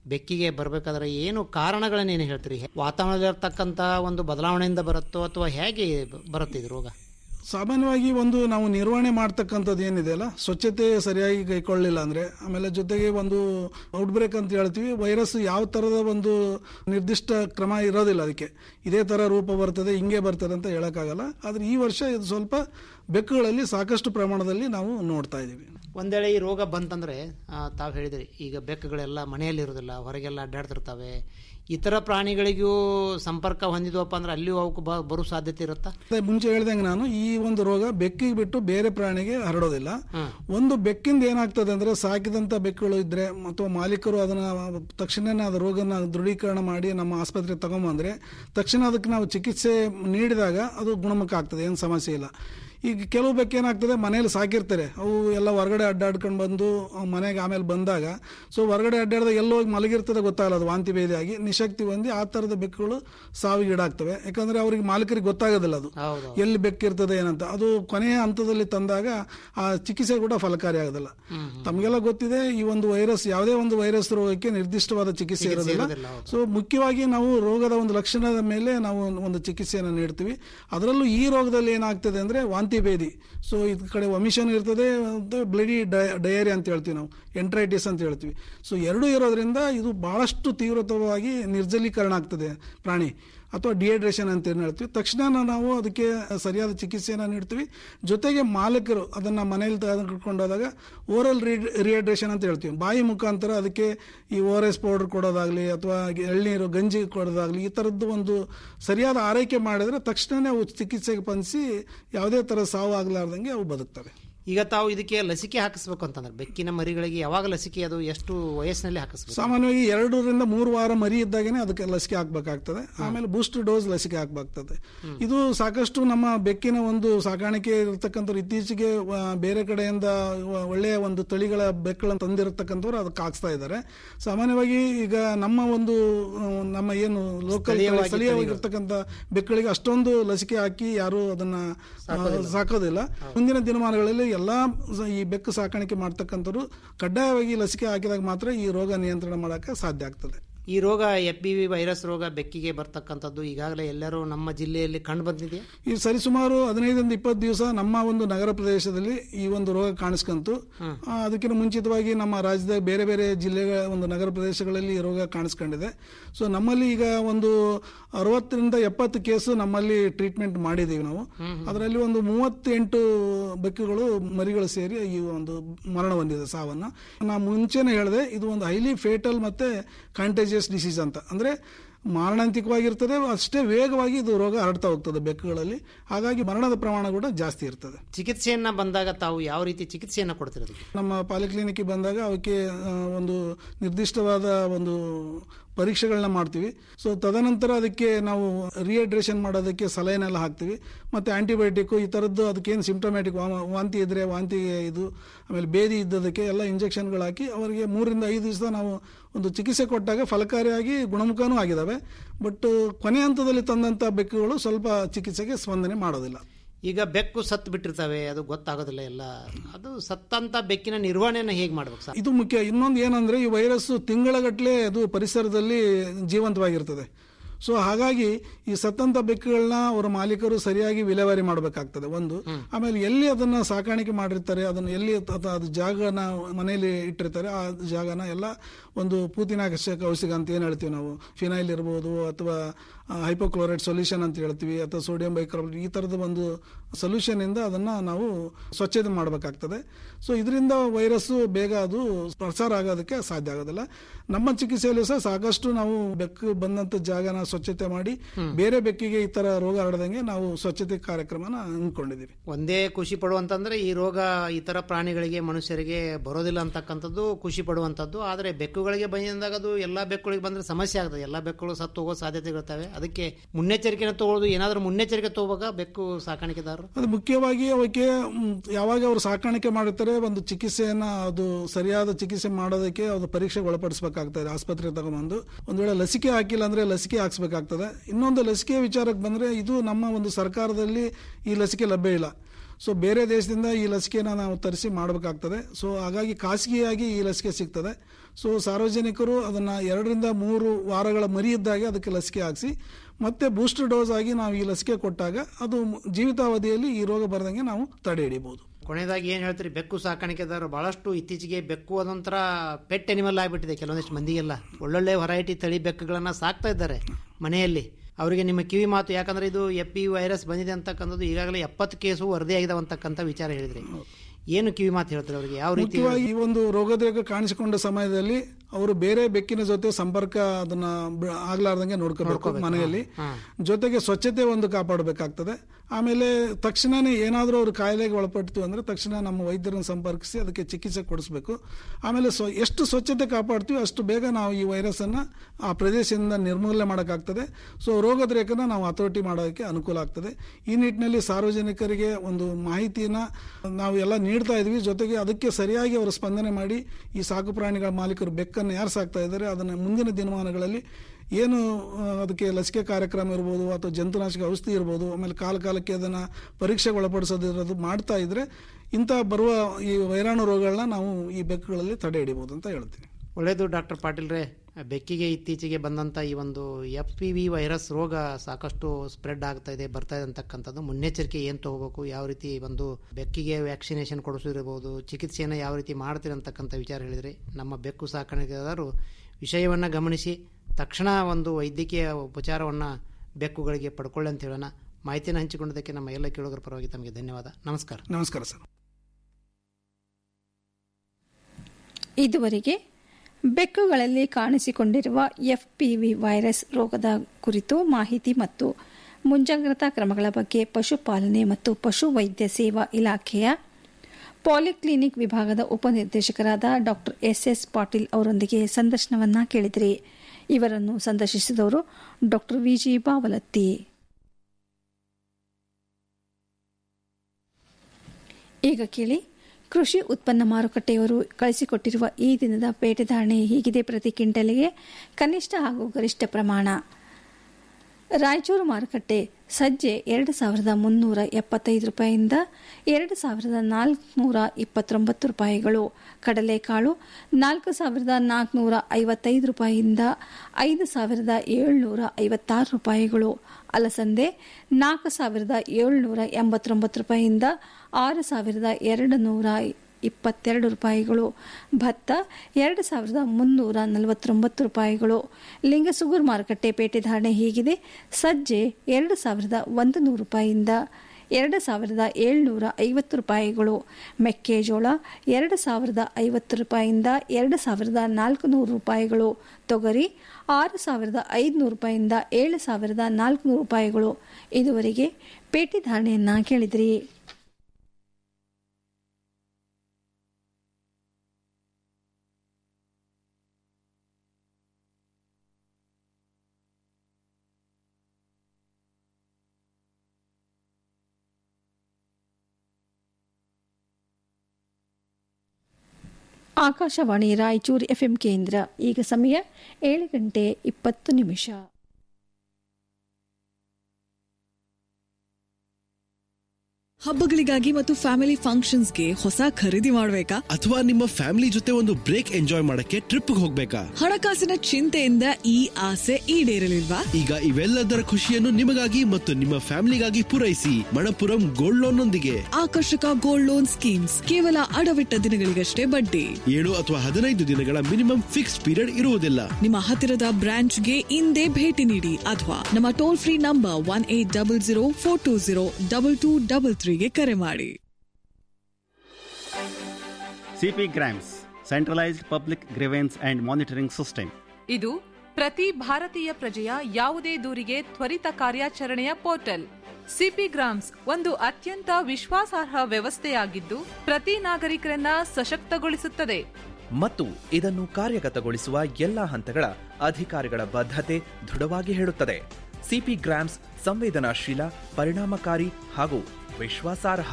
ಬೆಕ್ಕಿಗೆ ಬರಬೇಕಾದ್ರೆ ಏನು ಕಾರಣಗಳನ್ನೇನು ಹೇಳ್ತೀರಿ ವಾತಾವರಣದಲ್ಲಿರ್ತಕ್ಕಂಥ ಒಂದು ಬದಲಾವಣೆಯಿಂದ ಬರುತ್ತೋ ಅಥವಾ ಹೇಗೆ ಬರುತ್ತೆ ಇದು ರೋಗ ಸಾಮಾನ್ಯವಾಗಿ ಒಂದು ನಾವು ನಿರ್ವಹಣೆ ಮಾಡ್ತಕ್ಕಂಥದ್ದು ಏನಿದೆ ಅಲ್ಲ ಸ್ವಚ್ಛತೆ ಸರಿಯಾಗಿ ಕೈಕೊಳ್ಳಿಲ್ಲ ಅಂದ್ರೆ ಆಮೇಲೆ ಜೊತೆಗೆ ಒಂದು ಔಟ್ಬ್ರೇಕ್ ಅಂತ ಹೇಳ್ತೀವಿ ವೈರಸ್ ಯಾವ ತರದ ಒಂದು ನಿರ್ದಿಷ್ಟ ಕ್ರಮ ಇರೋದಿಲ್ಲ ಅದಕ್ಕೆ ಇದೇ ತರ ರೂಪ ಬರ್ತದೆ ಹಿಂಗೆ ಬರ್ತದೆ ಅಂತ ಹೇಳಕ್ಕಾಗಲ್ಲ ಆದ್ರೆ ಈ ವರ್ಷ ಇದು ಸ್ವಲ್ಪ ಬೆಕ್ಕುಗಳಲ್ಲಿ ಸಾಕಷ್ಟು ಪ್ರಮಾಣದಲ್ಲಿ ನಾವು ನೋಡ್ತಾ ಇದ್ದೀವಿ ಒಂದೇಳೆ ಈ ರೋಗ ಬಂತಂದ್ರೆ ಆ, ತಾವು ಹೇಳಿದ್ರಿ ಈಗ ಬೆಕ್ಕುಗಳೆಲ್ಲ ಮನೆಯಲ್ಲಿ ಇರೋದಿಲ್ಲ ಹೊರಗೆಲ್ಲ ಅಡ್ಡಾಡ್ತಿರ್ತವೆ ಇತರ ಪ್ರಾಣಿಗಳಿಗೂ ಸಂಪರ್ಕ ಹೊಂದಿದ್ವಪ್ಪ ಅಂದ್ರೆ ಅಲ್ಲಿಯೂ ಅವಕ್ಕೆ ಬ ಬರೋ ಸಾಧ್ಯತೆ ಇರುತ್ತಾ ಮತ್ತೆ ಮುಂಚೆ ಹೇಳ್ದಂಗೆ ನಾನು ಈ ಒಂದು ರೋಗ ಬೆಕ್ಕಿಗೆ ಬಿಟ್ಟು ಬೇರೆ ಪ್ರಾಣಿಗೆ ಹರಡೋದಿಲ್ಲ ಒಂದು ಬೆಕ್ಕಿಂದ ಏನಾಗ್ತದೆ ಅಂದ್ರೆ ಸಾಕಿದಂತ ಬೆಕ್ಕುಗಳು ಇದ್ರೆ ಅಥವಾ ಮಾಲೀಕರು ಅದನ್ನ ತಕ್ಷಣನೇ ಅದ ರೋಗನ ದೃಢೀಕರಣ ಮಾಡಿ ನಮ್ಮ ಆಸ್ಪತ್ರೆಗೆ ತಗೊಂಬಂದ್ರೆ ತಕ್ಷಣ ಅದಕ್ಕೆ ನಾವು ಚಿಕಿತ್ಸೆ ನೀಡಿದಾಗ ಅದು ಗುಣಮುಖ ಆಗ್ತದೆ ಏನು ಸಮಸ್ಯೆ ಇಲ್ಲ ಈಗ ಕೆಲವು ಬೆಕ್ಕು ಏನಾಗ್ತದೆ ಮನೇಲಿ ಸಾಕಿರ್ತಾರೆ ಅವು ಎಲ್ಲ ಹೊರಗಡೆ ಅಡ್ಡಾಡ್ಕೊಂಡು ಬಂದು ಅವು ಮನೆಗೆ ಆಮೇಲೆ ಬಂದಾಗ ಸೊ ಹೊರಗಡೆ ಅಡ್ಡಾಡಿದಾಗ ಎಲ್ಲ ಹೋಗಿ ಮಲಗಿರ್ತದೆ ಗೊತ್ತಾಗಲ್ಲ ಅದು ವಾಂತಿ ಭೇದಿಯಾಗಿ ನಿಶಕ್ತಿ ಹೊಂದಿ ಆ ಥರದ ಬೆಕ್ಕುಗಳು ಸಾವಿಗೀಡಾಗ್ತವೆ ಯಾಕಂದ್ರೆ ಅವ್ರಿಗೆ ಮಾಲೀಕರಿಗೆ ಗೊತ್ತಾಗೋದಿಲ್ಲ ಅದು ಹೌದು ಎಲ್ಲಿ ಬೆಕ್ಕಿರ್ತದೆ ಏನಂತ ಅದು ಕೊನೆಯ ಹಂತದಲ್ಲಿ ತಂದಾಗ ಆ ಚಿಕಿತ್ಸೆ ಕೂಡ ಫಲಕಾರಿ ಆಗೋದಿಲ್ಲ ತಮಗೆಲ್ಲ ಗೊತ್ತಿದೆ ಈ ಒಂದು ವೈರಸ್ ಯಾವುದೇ ಒಂದು ವೈರಸ್ ರೋಗಕ್ಕೆ ನಿರ್ದಿಷ್ಟವಾದ ಚಿಕಿತ್ಸೆ ಇರೋದಿಲ್ಲ ಇರೋದಿಲ್ಲ, ಹೌದು. ಸೊ ಮುಖ್ಯವಾಗಿ ನಾವು ರೋಗದ ಒಂದು ಲಕ್ಷಣದ ಮೇಲೆ ನಾವು ಒಂದು ಚಿಕಿತ್ಸೆಯನ್ನು ನೀಡ್ತೀವಿ ಅದರಲ್ಲೂ ಈ ರೋಗದಲ್ಲಿ ಏನಾಗ್ತದೆ ಅಂದ್ರೆ ವಾಂತಿ ಭೇದಿ ಸೊ ಇದ್ ಕಡೆ ವಮಿಷನ್ ಇರ್ತದೆ ಬ್ಲಡಿ ಡಯರಿ ಅಂತ ಹೇಳ್ತೀವಿ ನಾವು ಎಂಟ್ರೈಟಿಸ್ ಅಂತ ಹೇಳ್ತೀವಿ ಸೊ ಎರಡೂ ಇರೋದ್ರಿಂದ ಇದು ಬಹಳಷ್ಟು ತೀವ್ರತವಾಗಿ ನಿರ್ಜಲೀಕರಣ ಆಗ್ತದೆ ಪ್ರಾಣಿ ಅಥವಾ ಡಿಹೈಡ್ರೇಷನ್ ಅಂತ ಏನು ಹೇಳ್ತೀವಿ ತಕ್ಷಣ ನಾವು ಅದಕ್ಕೆ ಸರಿಯಾದ ಚಿಕಿತ್ಸೆಯನ್ನು ನೀಡ್ತೀವಿ ಜೊತೆಗೆ ಮಾಲೀಕರು ಅದನ್ನ ಮನೇಲಿ ತೆಗೆದುಕೊಂಡು ಹೋದಾಗ ಓರಲ್ ರಿಹೈಡ್ರೇಷನ್ ಅಂತ ಹೇಳ್ತೀವಿ ಬಾಯಿ ಮುಖಾಂತರ ಅದಕ್ಕೆ ಈ ಓ ಆರ್ ಎಸ್ ಪೌಡರ್ ಕೊಡೋದಾಗ್ಲಿ ಅಥವಾ ಎಳ್ನೀರು ಗಂಜಿ ಕೊಡೋದಾಗ್ಲಿ ಈ ಥರದ್ದು ಒಂದು ಸರಿಯಾದ ಆರೈಕೆ ಮಾಡಿದ್ರೆ ತಕ್ಷಣನೇ ಅವು ಚಿಕಿತ್ಸೆಗೆ ಬಂಧಿಸಿ ಯಾವುದೇ ಥರ ಸಾವು ಆಗಲಾರ್ದಂಗೆ ಅವು ಬದುಕ್ತವೆ ಈಗ ತಾವು ಇದಕ್ಕೆ ಲಸಿಕೆ ಹಾಕಿಸ್ಬೇಕು ಅಂತಂದ್ರೆ ಬೆಕ್ಕಿನ ಮರಿಗಳಿಗೆ ಯಾವಾಗ ಲಸಿಕೆ ಅದು ಎಷ್ಟು ವಯಸ್ಸಿನಲ್ಲಿ ಹಾಕಿಸ್ಬೇಕು ಸಾಮಾನ್ಯವಾಗಿ ಎರಡರಿಂದ ಮೂರು ವಾರ ಮರಿ ಇದ್ದಾಗನೇ ಅದಕ್ಕೆ ಲಸಿಕೆ ಹಾಕ್ಬೇಕಾಗ್ತದೆ ಆಮೇಲೆ ಬೂಸ್ಟರ್ ಡೋಸ್ ಲಸಿಕೆ ಹಾಕ್ಬೇಕಾಗ್ತದೆ ಇದು ಸಾಕಷ್ಟು ನಮ್ಮ ಬೆಕ್ಕಿನ ಒಂದು ಸಾಕಾಣಿಕೆ ಇರತಕ್ಕಂಥವ್ರು ಇತ್ತೀಚೆಗೆ ಆ, ಬೇರೆ ಕಡೆಯಿಂದ ಒ- ಒಳ್ಳೆಯ ಒಂದು ತಳಿಗಳ ಬೆಕ್ಕುಗಳನ್ನು ತಂದಿರತಕ್ಕಂಥವ್ರು ಅದಕ್ಕೆ ಹಾಕ್ಸ್ತಾ ಇದ್ದಾರೆ ಸಾಮಾನ್ಯವಾಗಿ ಈಗ ನಮ್ಮ ಒಂದು ಆ, ನಮ್ಮ ಏನು ಲೋಕಲ್ ಸ್ಥಳೀಯವಾಗಿ ಸ್ಥಳೀಯವಾಗಿರ್ತಕ್ಕಂಥ ಬೆಕ್ಕುಗಳಿಗೆ ಅಷ್ಟೊಂದು ಲಸಿಕೆ ಹಾಕಿ ಯಾರು ಅದನ್ನ ಆ, ಸಾಕೋದಿಲ್ಲ ಮುಂದಿನ ದಿನಮಾನಗಳಲ್ಲಿ ಎಲ್ಲಾ ಸ- ಈ ಬೆಕ್ಕು ಸಾಕಾಣಿಕೆ ಮಾಡ್ತಕ್ಕಂಥವ್ರು ಕಡ್ಡಾಯವಾಗಿ ಲಸಿಕೆ ಹಾಕಿದಾಗ ಮಾತ್ರ ಈ ರೋಗ ನಿಯಂತ್ರಣ ಮಾಡಕ್ಕೆ ಸಾಧ್ಯ ಆಗ್ತದೆ ಈ ರೋಗ ಎಫ್ ಬಿ ವಿ ವೈರಸ್ ರೋಗ ಬೆಕ್ಕಿಗೆ ಬರ್ತಕ್ಕಂಥದ್ದು ಈಗಾಗಲೇ ಎಲ್ಲರೂ ನಮ್ಮ ಜಿಲ್ಲೆಯಲ್ಲಿ ಕಂಡು ಬಂದಿದೆಯಾ ಈ ಸರಿಸುಮಾರು ಹದಿನೈದರಿಂದ ಇಪ್ಪತ್ತು ದಿವಸ ನಮ್ಮ ಒಂದು ನಗರ ಪ್ರದೇಶದಲ್ಲಿ ಈ ಒಂದು ರೋಗ ಕಾಣಿಸ್ಕಂತು ಆ, ಅದಕ್ಕಿಂತ ಮುಂಚಿತವಾಗಿ ನಮ್ಮ ರಾಜ್ಯದ ಬೇರೆ ಬೇರೆ ಜಿಲ್ಲೆಗಳ ಒಂದು ನಗರ ಪ್ರದೇಶಗಳಲ್ಲಿ ಈ ರೋಗ ಕಾಣಿಸ್ಕೊಂಡಿದೆ ಸೊ ನಮ್ಮಲ್ಲಿ ಈಗ ಒಂದು ಅರವತ್ತರಿಂದ ಎಪ್ಪತ್ತು ಕೇಸು ನಮ್ಮಲ್ಲಿ ಟ್ರೀಟ್ಮೆಂಟ್ ಮಾಡಿದ್ದೀವಿ ನಾವು ಅದರಲ್ಲಿ ಒಂದು ಮೂವತ್ತೆಂಟು ಬೆಕ್ಕುಗಳು ಮರಿಗಳು ಸೇರಿ ಈ ಒಂದು ಮರಣ ಹೊಂದಿದೆ ಸಾವನ್ನ ನಾ ಮುಂಚೆನೆ ಹೇಳಿದೆ ಇದು ಒಂದು ಹೈಲಿ ಫೇಟಲ್ ಮತ್ತೆ ಕಾಂಟೇಜಿಯಸ್ ಡಿಸೀಸ್ ಅಂತ ಅಂದ್ರೆ ಮಾರಣಾಂತಿಕವಾಗಿರ್ತದೆ ಅಷ್ಟೇ ವೇಗವಾಗಿ ಇದು ರೋಗ ಹರಡ್ತಾ ಹೋಗ್ತದೆ ಬೆಕ್ಕುಗಳಲ್ಲಿ ಹಾಗಾಗಿ ಮರಣದ ಪ್ರಮಾಣ ಕೂಡ ಜಾಸ್ತಿ ಇರ್ತದೆ ಚಿಕಿತ್ಸೆಯನ್ನ ಬಂದಾಗ ತಾವು ಯಾವ ರೀತಿ ಚಿಕಿತ್ಸೆಯನ್ನ ಕೊಡ್ತಿರೋದು ನಮ್ಮ ಪಾಲಿಕ್ಲಿನಿಕ್ಗೆ ಬಂದಾಗ ಅವಕ್ಕೆ ಆ, ಒಂದು ನಿರ್ದಿಷ್ಟವಾದ ಒಂದು ಪರೀಕ್ಷೆಗಳನ್ನ ಮಾಡ್ತೀವಿ ಸೊ ತದನಂತರ ಅದಕ್ಕೆ ನಾವು ರಿಹೈಡ್ರೇಷನ್ ಮಾಡೋದಕ್ಕೆ ಸಲೈನ್ ಎಲ್ಲ ಹಾಕ್ತೀವಿ ಮತ್ತೆ ಆಂಟಿಬಯೋಟಿಕ್ ಈ ಥರದ್ದು ಅದಕ್ಕೇನು ಸಿಂಪ್ಟಮ್ಯಾಟಿಕ್ ವಾಂತಿ ಇದ್ರೆ ವಾಂತಿಗೆ ಇದು ಆಮೇಲೆ ಬೇದಿ ಇದ್ದದಕ್ಕೆ ಎಲ್ಲ ಇಂಜೆಕ್ಷನ್ಗಳು ಹಾಕಿ ಅವರಿಗೆ ಮೂರರಿಂದ ಐದು ದಿವಸ ನಾವು ಒಂದು ಚಿಕಿತ್ಸೆ ಕೊಟ್ಟಾಗ ಫಲಕಾರಿಯಾಗಿ ಗುಣಮುಖನೂ ಆಗಿದ್ದಾವೆ ಬಟ್ ಕೊನೆ ಹಂತದಲ್ಲಿ ತಂದಂಥ ಬೆಕ್ಕುಗಳು ಸ್ವಲ್ಪ ಚಿಕಿತ್ಸೆಗೆ ಸ್ಪಂದನೆ ಮಾಡೋದಿಲ್ಲ ಈಗ ಬೆಕ್ಕು ಸತ್ತು ಬಿಟ್ಟಿರ್ತವೆ ಅದು ಗೊತ್ತಾಗೋದಿಲ್ಲ ಎಲ್ಲ ಅದು ಸತ್ತಂತ ಬೆಕ್ಕಿನ ನಿರ್ವಹಣೆಯನ್ನ ಹೇಗೆ ಮಾಡ್ಬೇಕು ಸರ್ ಇದು ಮುಖ್ಯ ಇನ್ನೊಂದು ಏನಂದ್ರೆ ಈ ವೈರಸ್ ತಿಂಗಳಗಟ್ಟಲೆ ಅದು ಪರಿಸರದಲ್ಲಿ ಜೀವಂತವಾಗಿರ್ತದೆ ಸೊ ಹಾಗಾಗಿ ಈ ಸತ್ತಂತ ಬೆಕ್ಕುಗಳನ್ನ ಅವರ ಮಾಲೀಕರು ಸರಿಯಾಗಿ ವಿಲೇವಾರಿ ಮಾಡಬೇಕಾಗ್ತದೆ ಒಂದು ಆಮೇಲೆ ಎಲ್ಲಿ ಅದನ್ನ ಸಾಕಾಣಿಕೆ ಮಾಡಿರ್ತಾರೆ ಅದನ್ನ ಎಲ್ಲಿ ಅಥ- ಅದು ಜಾಗನ ಮನೆಯಲ್ಲಿ ಇಟ್ಟಿರ್ತಾರೆ ಆ ಜಾಗನ ಎಲ್ಲ ಒಂದು ಪೂತಿನಾಶಕ ಔಷಧ ಅಂತ ಏನು ಹೇಳ್ತೀವಿ ನಾವು ಫಿನೈಲ್ ಇರ್ಬೋದು ಅಥವಾ ಹೈಪೋಕ್ಲೋರೈಡ್ ಸೊಲ್ಯೂಷನ್ ಅಂತ ಹೇಳ್ತೀವಿ ಅಥವಾ ಸೋಡಿಯಂ ಬೈಕ್ರೋಬ್ ಈ ಥರದ ಒಂದು ಸೊಲ್ಯೂಷನ್ ಇಂದ ಅದನ್ನ ನಾವು ಸ್ವಚ್ಛತೆ ಮಾಡಬೇಕಾಗ್ತದೆ ಸೊ ಇದರಿಂದ ವೈರಸ್ಸು ಬೇಗ ಅದು ಪ್ರಸಾರ ಆಗೋದಕ್ಕೆ ಸಾಧ್ಯ ಆಗೋದಿಲ್ಲ ನಮ್ಮ ಚಿಕಿತ್ಸೆಯಲ್ಲಿ ಸಹ ಸಾಕಷ್ಟು ನಾವು ಬೆಕ್ಕು ಬಂದಂತ ಜಾಗನ ಸ್ವಚ್ಛತೆ ಮಾಡಿ ಬೇರೆ ಬೆಕ್ಕಿಗೆ ಈ ತರ ರೋಗ ಹರಡದಂಗೆ ನಾವು ಸ್ವಚ್ಛತೆ ಕಾರ್ಯಕ್ರಮನ ಹಮ್ಮಿಕೊಂಡಿದ್ದೀವಿ ಒಂದೇ ಖುಷಿ ಪಡುವಂತಂದ್ರೆ ಈ ರೋಗ ಇತರ ಪ್ರಾಣಿಗಳಿಗೆ ಮನುಷ್ಯರಿಗೆ ಬರೋದಿಲ್ಲ ಅಂತಕ್ಕಂಥದ್ದು ಖುಷಿ ಪಡುವಂಥದ್ದು ಆದರೆ ಬೆಕ್ಕುಗಳಿಗೆ ಬಂದಾಗ ಅದು ಎಲ್ಲಾ ಬೆಕ್ಕುಗಳಿಗೆ ಬಂದ್ರೆ ಸಮಸ್ಯೆ ಆಗ್ತದೆ ಎಲ್ಲಾ ಬೆಕ್ಕುಗಳು ಸತ್ತು ಹೋಗೋ ಸಾಧ್ಯತೆಗಳಿರ್ತವೆ ಅದಕ್ಕೆ ಮುನ್ನೆಚ್ಚರಿಕೆನ ತಗೊಳ್ಳೋದು ಏನಾದರೂ ಮುನ್ನೆಚ್ಚರಿಕೆ ತಗೋಬೇಕಾ ಬೆಕ್ಕು ಸಾಕಾಣಿಕೆದಾರರು ಅದು ಮುಖ್ಯವಾಗಿ ಅವಕ್ಕೆ ಮ್, ಯಾವಾಗ ಅವರು ಸಾಕಾಣಿಕೆ ಮಾಡುತ್ತಾರೆ ಒಂದು ಚಿಕಿತ್ಸೆಯನ್ನ ಅದು ಸರಿಯಾದ ಚಿಕಿತ್ಸೆ ಮಾಡೋದಕ್ಕೆ ಅದು ಪರೀಕ್ಷೆಗೆ ಒಳಪಡಿಸಬೇಕಾಗ್ತದೆ ಆಸ್ಪತ್ರೆಗೆ ತಗೊಂಬಂದು ಒಂದು ವೇಳೆ ಲಸಿಕೆ ಹಾಕಿಲ್ಲ ಅಂದ್ರೆ ಲಸಿಕೆ ಹಾಕ್ಸ್ಬೇಕಾಗ್ತದೆ ಇನ್ನೊಂದು ಲಸಿಕೆ ವಿಚಾರಕ್ಕೆ ಬಂದ್ರೆ ಇದು ನಮ್ಮ ಒಂದು ಸರ್ಕಾರದಲ್ಲಿ ಈ ಲಸಿಕೆ ಲಭ್ಯ ಇಲ್ಲ ಸೊ ಬೇರೆ ದೇಶದಿಂದ ಈ ಲಸಿಕೆನ ನಾವು ತರಿಸಿ ಮಾಡಬೇಕಾಗ್ತದೆ ಸೊ ಹಾಗಾಗಿ ಖಾಸಗಿಯಾಗಿ ಈ ಲಸಿಕೆ ಸಿಗ್ತದೆ ಸೊ ಸಾರ್ವಜನಿಕರು ಅದನ್ನ ಎರಡರಿಂದ ಮೂರು ವಾರಗಳ ಮರಿ ಇದ್ದಾಗೆ ಅದಕ್ಕೆ ಲಸಿಕೆ ಹಾಕಿಸಿ ಮತ್ತೆ ಬೂಸ್ಟರ್ ಡೋಸ್ ಆಗಿ ನಾವು ಈ ಲಸಿಕೆ ಕೊಟ್ಟಾಗ ಅದು ಜೀವಿತಾವಧಿಯಲ್ಲಿ ಈ ರೋಗ ಬರದಂಗೆ ನಾವು ತಡೆ ಹಿಡಿಬಹುದು ಕೊನೆಯದಾಗಿ ಏನು ಹೇಳ್ತೀರಿ ಬೆಕ್ಕು ಸಾಕಾಣಿಕೆದಾರರು ಬಹಳಷ್ಟು ಇತ್ತೀಚೆಗೆ ಬೆಕ್ಕು ಅದೊಂಥರ ಪೆಟ್ ಅನಿಮಲ್ ಆಗಿಬಿಟ್ಟಿದೆ ಕೆಲವೊಂದಿಷ್ಟು ಮಂದಿಗೆಲ್ಲ ಒಳ್ಳೊಳ್ಳೆ ವೆರೈಟಿ ತಳಿ ಬೆಕ್ಕುಗಳನ್ನು ಸಾಕ್ತಾ ಇದ್ದಾರೆ ಮನೆಯಲ್ಲಿ ಅವರಿಗೆ ನಿಮ್ಮ ಕಿವಿ ಮಾತು ಯಾಕಂದ್ರೆ ಇದು ಎಫ್ ಪಿ ವೈರಸ್ ಬಂದಿದೆ ಅಂತಕ್ಕಂಥದ್ದು ಈಗಾಗಲೇ ಎಪ್ಪತ್ತು ಕೇಸು ವರದಿಯಾಗಿದೆ ಅಂತಕ್ಕಂಥ ವಿಚಾರ ಹೇಳಿದ್ರಿ ಏನು ಕಿವಿ ಮಾತು ಹೇಳ್ತಾರೆ ಅವರಿಗೆ ಯಾವ ರೀತಿ ಮುಖ್ಯವಾಗಿ ಈ ಒಂದು ರೋಗದೇಗ ಕಾಣಿಸಿಕೊಂಡ ಸಮಯದಲ್ಲಿ ಅವರು ಬೇರೆ ಬೆಕ್ಕಿನ ಜೊತೆ ಸಂಪರ್ಕ ಅದನ್ನ ಬ- ಆಗ್ಲಾರ್ದಂಗೆ ನೋಡ್ಕೋಬೇಕು ಮನೆಯಲ್ಲಿ ಜೊತೆಗೆ ಸ್ವಚ್ಛತೆ ಒಂದು ಕಾಪಾಡಬೇಕಾಗ್ತದೆ ಆಮೇಲೆ ತಕ್ಷಣನೇ ಏನಾದರೂ ಅವರು ಕಾಯಿಲೆಗೆ ಒಳಪಟ್ಟು ಅಂದ್ರೆ ತಕ್ಷಣ ನಮ್ಮ ವೈದ್ಯರನ್ನು ಸಂಪರ್ಕಿಸಿ ಅದಕ್ಕೆ ಚಿಕಿತ್ಸೆ ಕೊಡಿಸ್ಬೇಕು ಆಮೇಲೆ ಸ್ವ ಎಷ್ಟು ಸ್ವಚ್ಛತೆ ಕಾಪಾಡ್ತೀವಿ ಅಷ್ಟು ಬೇಗ ನಾವು ಈ ವೈರಸ್ ಅನ್ನ ಆ ಪ್ರದೇಶದಿಂದ ನಿರ್ಮೂಲನೆ ಮಾಡೋಕ್ಕಾಗ್ತದೆ ಸೊ ರೋಗದ ರೇಖನ ನಾವು ಹತೋಟಿ ಮಾಡೋದಕ್ಕೆ ಅನುಕೂಲ ಆಗ್ತದೆ ಈ ನಿಟ್ಟಿನಲ್ಲಿ ಸಾರ್ವಜನಿಕರಿಗೆ ಒಂದು ಮಾಹಿತಿನ ನಾವು ಎಲ್ಲ ನೀಡ್ತಾ ಇದ್ವಿ ಜೊತೆಗೆ ಅದಕ್ಕೆ ಸರಿಯಾಗಿ ಅವರು ಸ್ಪಂದನೆ ಮಾಡಿ ಈ ಸಾಕು ಪ್ರಾಣಿಗಳ ಮಾಲೀಕರು ಬೆಕ್ಕನ್ನು ಯಾರು ಸಾಕ್ತಾ ಇದ್ದಾರೆ ಅದನ್ನು ಮುಂದಿನ ದಿನಮಾನಗಳಲ್ಲಿ ಏನು ಆ, ಅದಕ್ಕೆ ಲಸಿಕೆ ಕಾರ್ಯಕ್ರಮ ಇರ್ಬೋದು ಅಥವಾ ಜಂತುನಾಶಕ ಔಷಧಿ ಇರ್ಬೋದು ಆಮೇಲೆ ಕಾಲ ಕಾಲಕ್ಕೆ ಅದನ್ನು ಪರೀಕ್ಷೆಗೆ ಒಳಪಡಿಸೋದಿರೋದು ಮಾಡ್ತಾ ಇದ್ರೆ ಇಂಥ ಬರುವ ಈ ವೈರಾಣು ರೋಗಗಳನ್ನ ನಾವು ಈ ಬೆಕ್ಕುಗಳಲ್ಲಿ ತಡೆ ಹಿಡಿಬೋದು ಅಂತ ಹೇಳ್ತೀನಿ ಒಳ್ಳೆಯದು ಡಾಕ್ಟರ್ ಪಾಟೀಲ್ರೇ ಬೆಕ್ಕಿಗೆ ಇತ್ತೀಚೆಗೆ ಬಂದಂಥ ಈ ಒಂದು ಎಫ್ ಪಿ ವಿ ವೈರಸ್ ರೋಗ ಸಾಕಷ್ಟು ಸ್ಪ್ರೆಡ್ ಆಗ್ತಾ ಇದೆ ಬರ್ತಾ ಇದೆ ಅಂತಕ್ಕಂಥದ್ದು ಮುನ್ನೆಚ್ಚರಿಕೆ ಏನು ತಗೋಬೇಕು ಯಾವ ರೀತಿ ಒಂದು ಬೆಕ್ಕಿಗೆ ವ್ಯಾಕ್ಸಿನೇಷನ್ ಕೊಡಿಸಿರ್ಬೋದು ಚಿಕಿತ್ಸೆಯನ್ನು ಯಾವ ರೀತಿ ಮಾಡ್ತೀರಿ ಅಂತಕ್ಕಂಥ ವಿಚಾರ ಹೇಳಿದ್ರಿ ನಮ್ಮ ಬೆಕ್ಕು ಸಾಕಾಣಿಕೆದಾರರು ವಿಷಯವನ್ನು ಗಮನಿಸಿ ತಕ್ಷಣ ಒಂದು ವೈದ್ಯಕೀಯ ಉಪಚಾರವನ್ನು ಬೆಕ್ಕುಗಳಿಗೆ ಪಡ್ಕೊಳ್ಳಿ ಅಂತ ಹೇಳೋಣ ಮಾಹಿತಿಯನ್ನು ಹಂಚಿಕೊಂಡದಕ್ಕೆ ನಮ್ಮ ಎಲ್ಲ ಕೇಳುಗರ ಪರವಾಗಿ ತಮಗೆ ಧನ್ಯವಾದ ನಮಸ್ಕಾರ ನಮಸ್ಕಾರ ಸರ್ ಇದುವರೆಗೆ ಬೆಕ್ಕುಗಳಲ್ಲಿ ಕಾಣಿಸಿಕೊಂಡಿರುವ ಎಫ್ಪಿವಿ ವೈರಸ್ ರೋಗದ ಕುರಿತು ಮಾಹಿತಿ ಮತ್ತು ಮುಂಜಾಗ್ರತಾ ಕ್ರಮಗಳ ಬಗ್ಗೆ ಪಶುಪಾಲನೆ ಮತ್ತು ಪಶು ವೈದ್ಯ ಸೇವಾ ಇಲಾಖೆಯ ಪಾಲಿಕ್ಲಿನಿಕ್ ವಿಭಾಗದ ಉಪನಿರ್ದೇಶಕರಾದ ಡಾಕ್ಟರ್ ಎಸ್ ಎಸ್ ಪಾಟೀಲ್ ಅವರೊಂದಿಗೆ ಸಂದರ್ಶನವನ್ನ ಕೇಳಿದಿರಿ ಇವರನ್ನು ಸಂದರ್ಶಿಸಿದವರು ಡಾಕ್ಟರ್ ವಿಜಿ ಬಾವಲತ್ತಿ ಈಗ ಕೇಳಿ ಕೃಷಿ ಉತ್ಪನ್ನ ಮಾರುಕಟ್ಟೆಯವರು ಕಳಿಸಿಕೊಟ್ಟಿರುವ ಈ ದಿನದ ಪೇಟೆ ಧಾರಣೆ ಹೀಗಿದೆ ಪ್ರತಿ ಕ್ವಿಂಟಲ್ಗೆ ಕನಿಷ್ಠ ಹಾಗೂ ಗರಿಷ್ಠ ಪ್ರಮಾಣ ರಾಯಚೂರು ಮಾರುಕಟ್ಟೆ ಸಜ್ಜೆ ಎರಡು ಸಾವಿರದ ಮುನ್ನೂರ ಎಪ್ಪತ್ತೈದು ರೂಪಾಯಿಯಿಂದ ಎರಡು ಸಾವಿರದ ನಾಲ್ಕುನೂರ ಇಪ್ಪತ್ತೊಂಬತ್ತು ರೂಪಾಯಿಗಳು ಕಡಲೆಕಾಳು ನಾಲ್ಕು ಸಾವಿರದ ನಾಲ್ಕುನೂರ ಐವತ್ತೈದು ರೂಪಾಯಿಯಿಂದ ಐದು ಸಾವಿರದ ಏಳ್ನೂರ ಐವತ್ತಾರು ರೂಪಾಯಿಗಳು ಅಲಸಂದೆ ನಾಲ್ಕು ಸಾವಿರದ ಏಳ್ನೂರ ಎಂಬತ್ತೊಂಬತ್ತು ರೂಪಾಯಿಯಿಂದ ಆರು ಸಾವಿರದ ಎರಡು ನೂರ ಇಪ್ಪತ್ತೆರಡು ರೂಪಾಯಿಗಳು ಭತ್ತ ಎರಡು ಸಾವಿರದ ಮುನ್ನೂರ ನಲವತ್ತೊಂಬತ್ತು ರೂಪಾಯಿಗಳು ಲಿಂಗಸುಗೂರು ಮಾರುಕಟ್ಟೆ ಪೇಟೆ ಧಾರಣೆ ಹೀಗಿದೆ ಸಜ್ಜೆ ಎರಡು ಸಾವಿರದ ಒಂದು ನೂರು ರೂಪಾಯಿಯಿಂದ ಎರಡು ಸಾವಿರದ ಏಳ್ನೂರ ಐವತ್ತು ರೂಪಾಯಿಗಳು ಮೆಕ್ಕೆಜೋಳ ಎರಡು ಸಾವಿರದ ಐವತ್ತು ರೂಪಾಯಿಯಿಂದ ಎರಡು ಸಾವಿರದ ನಾಲ್ಕು ನೂರು ರೂಪಾಯಿಗಳು ತೊಗರಿ ಆರು ಸಾವಿರದ ಐದುನೂರು ರೂಪಾಯಿಯಿಂದ ಏಳು ಸಾವಿರದ ನಾಲ್ಕುನೂರು ರೂಪಾಯಿಗಳು ಇದುವರೆಗೆ ಪೇಟೆ ಧಾರಣೆಯನ್ನ ಕೇಳಿದ್ರಿ ಆಕಾಶವಾಣಿ ರಾಯಚೂರು ಎಫ್ಎಂ ಕೇಂದ್ರ ಈಗ ಸಮಯ ಏಳು ಗಂಟೆ ಇಪ್ಪತ್ತು ನಿಮಿಷ ಹಬ್ಬಗಳಿಗಾಗಿ ಮತ್ತು ಫ್ಯಾಮಿಲಿ ಫಂಕ್ಷನ್ಸ್ಗೆ ಹೊಸ ಖರೀದಿ ಮಾಡಬೇಕಾ ಅಥವಾ ನಿಮ್ಮ ಫ್ಯಾಮಿಲಿ ಜೊತೆ ಒಂದು ಬ್ರೇಕ್ ಎಂಜಾಯ್ ಮಾಡಕ್ಕೆ ಟ್ರಿಪ್ ಹೋಗ್ಬೇಕಾ ಹಣಕಾಸಿನ ಚಿಂತೆಯಿಂದ ಈ ಆಸೆ ಈಡೇರಲಿಲ್ವಾ ಈಗ ಇವೆಲ್ಲದರ ಖುಷಿಯನ್ನು ನಿಮಗಾಗಿ ಮತ್ತು ನಿಮ್ಮ ಫ್ಯಾಮಿಲಿಗಾಗಿ ಪೂರೈಸಿ ಮಣಪುರಂ ಗೋಲ್ಡ್ ಲೋನ್ ನೊಂದಿಗೆ ಆಕರ್ಷಕ ಗೋಲ್ಡ್ ಲೋನ್ ಸ್ಕೀಮ್ಸ್ ಕೇವಲ ಅಡವಿಟ್ಟ ದಿನಗಳಿಗಷ್ಟೇ ಬಡ್ಡಿ ಏಳು ಅಥವಾ ಹದಿನೈದು ದಿನಗಳ ಮಿನಿಮಮ್ ಫಿಕ್ಸ್ ಪೀರಿಯಡ್ ಇರುವುದಿಲ್ಲ ನಿಮ್ಮ ಹತ್ತಿರದ ಬ್ರಾಂಚ್ಗೆ ಇಂದೇ ಭೇಟಿ ನೀಡಿ ಅಥವಾ ನಮ್ಮ toll free number one eight double zero four two zero double two double ತ್ರೀಗೆ ಕರೆ ಮಾಡಿ CPGRAMS centralised public grievance and monitoring system ಇದು ಪ್ರತಿ ಭಾರತೀಯ ಪ್ರಜೆಯ ಯಾವುದೇ ದೂರಿಗೆ ತ್ವರಿತ ಕಾರ್ಯಾಚರಣೆಯ ಪೋರ್ಟಲ್ ಸಿಪಿ ಗ್ರಾಮ್ಸ್ ಒಂದು ಅತ್ಯಂತ ವಿಶ್ವಾಸಾರ್ಹ ವ್ಯವಸ್ಥೆಯಾಗಿದ್ದು ಪ್ರತಿ ನಾಗರಿಕರನ್ನ ಸಶಕ್ತಗೊಳಿಸುತ್ತದೆ ಮತ್ತು ಇದನ್ನು ಕಾರ್ಯಗತಗೊಳಿಸುವ ಎಲ್ಲಾ ಹಂತಗಳ ಅಧಿಕಾರಿಗಳ ಬದ್ಧತೆ ದೃಢವಾಗಿ ಹೇಳುತ್ತದೆ ಸಿಪಿ ಗ್ರಾಮ್ಸ್ ಸಂವೇದನಾಶೀಲ ಪರಿಣಾಮಕಾರಿ ಹಾಗೂ ವಿಶ್ವಾಸಾರ್ಹ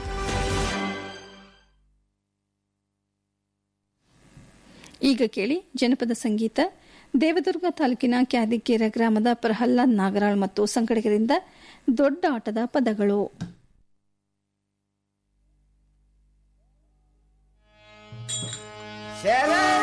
ಈಗ ಕೇಳಿ ಜನಪದ ಸಂಗೀತ ದೇವದುರ್ಗ ತಾಲೂಕಿನ ಕ್ಯಾದಿಕೇರ ಗ್ರಾಮದ ಪ್ರಹ್ಲಾದ್ ನಾಗರಾಳ್ ಮತ್ತು ಸಂಗಡಿಗರಿಂದ ದೊಡ್ಡ ಆಟದ ಪದಗಳು ಶರಣ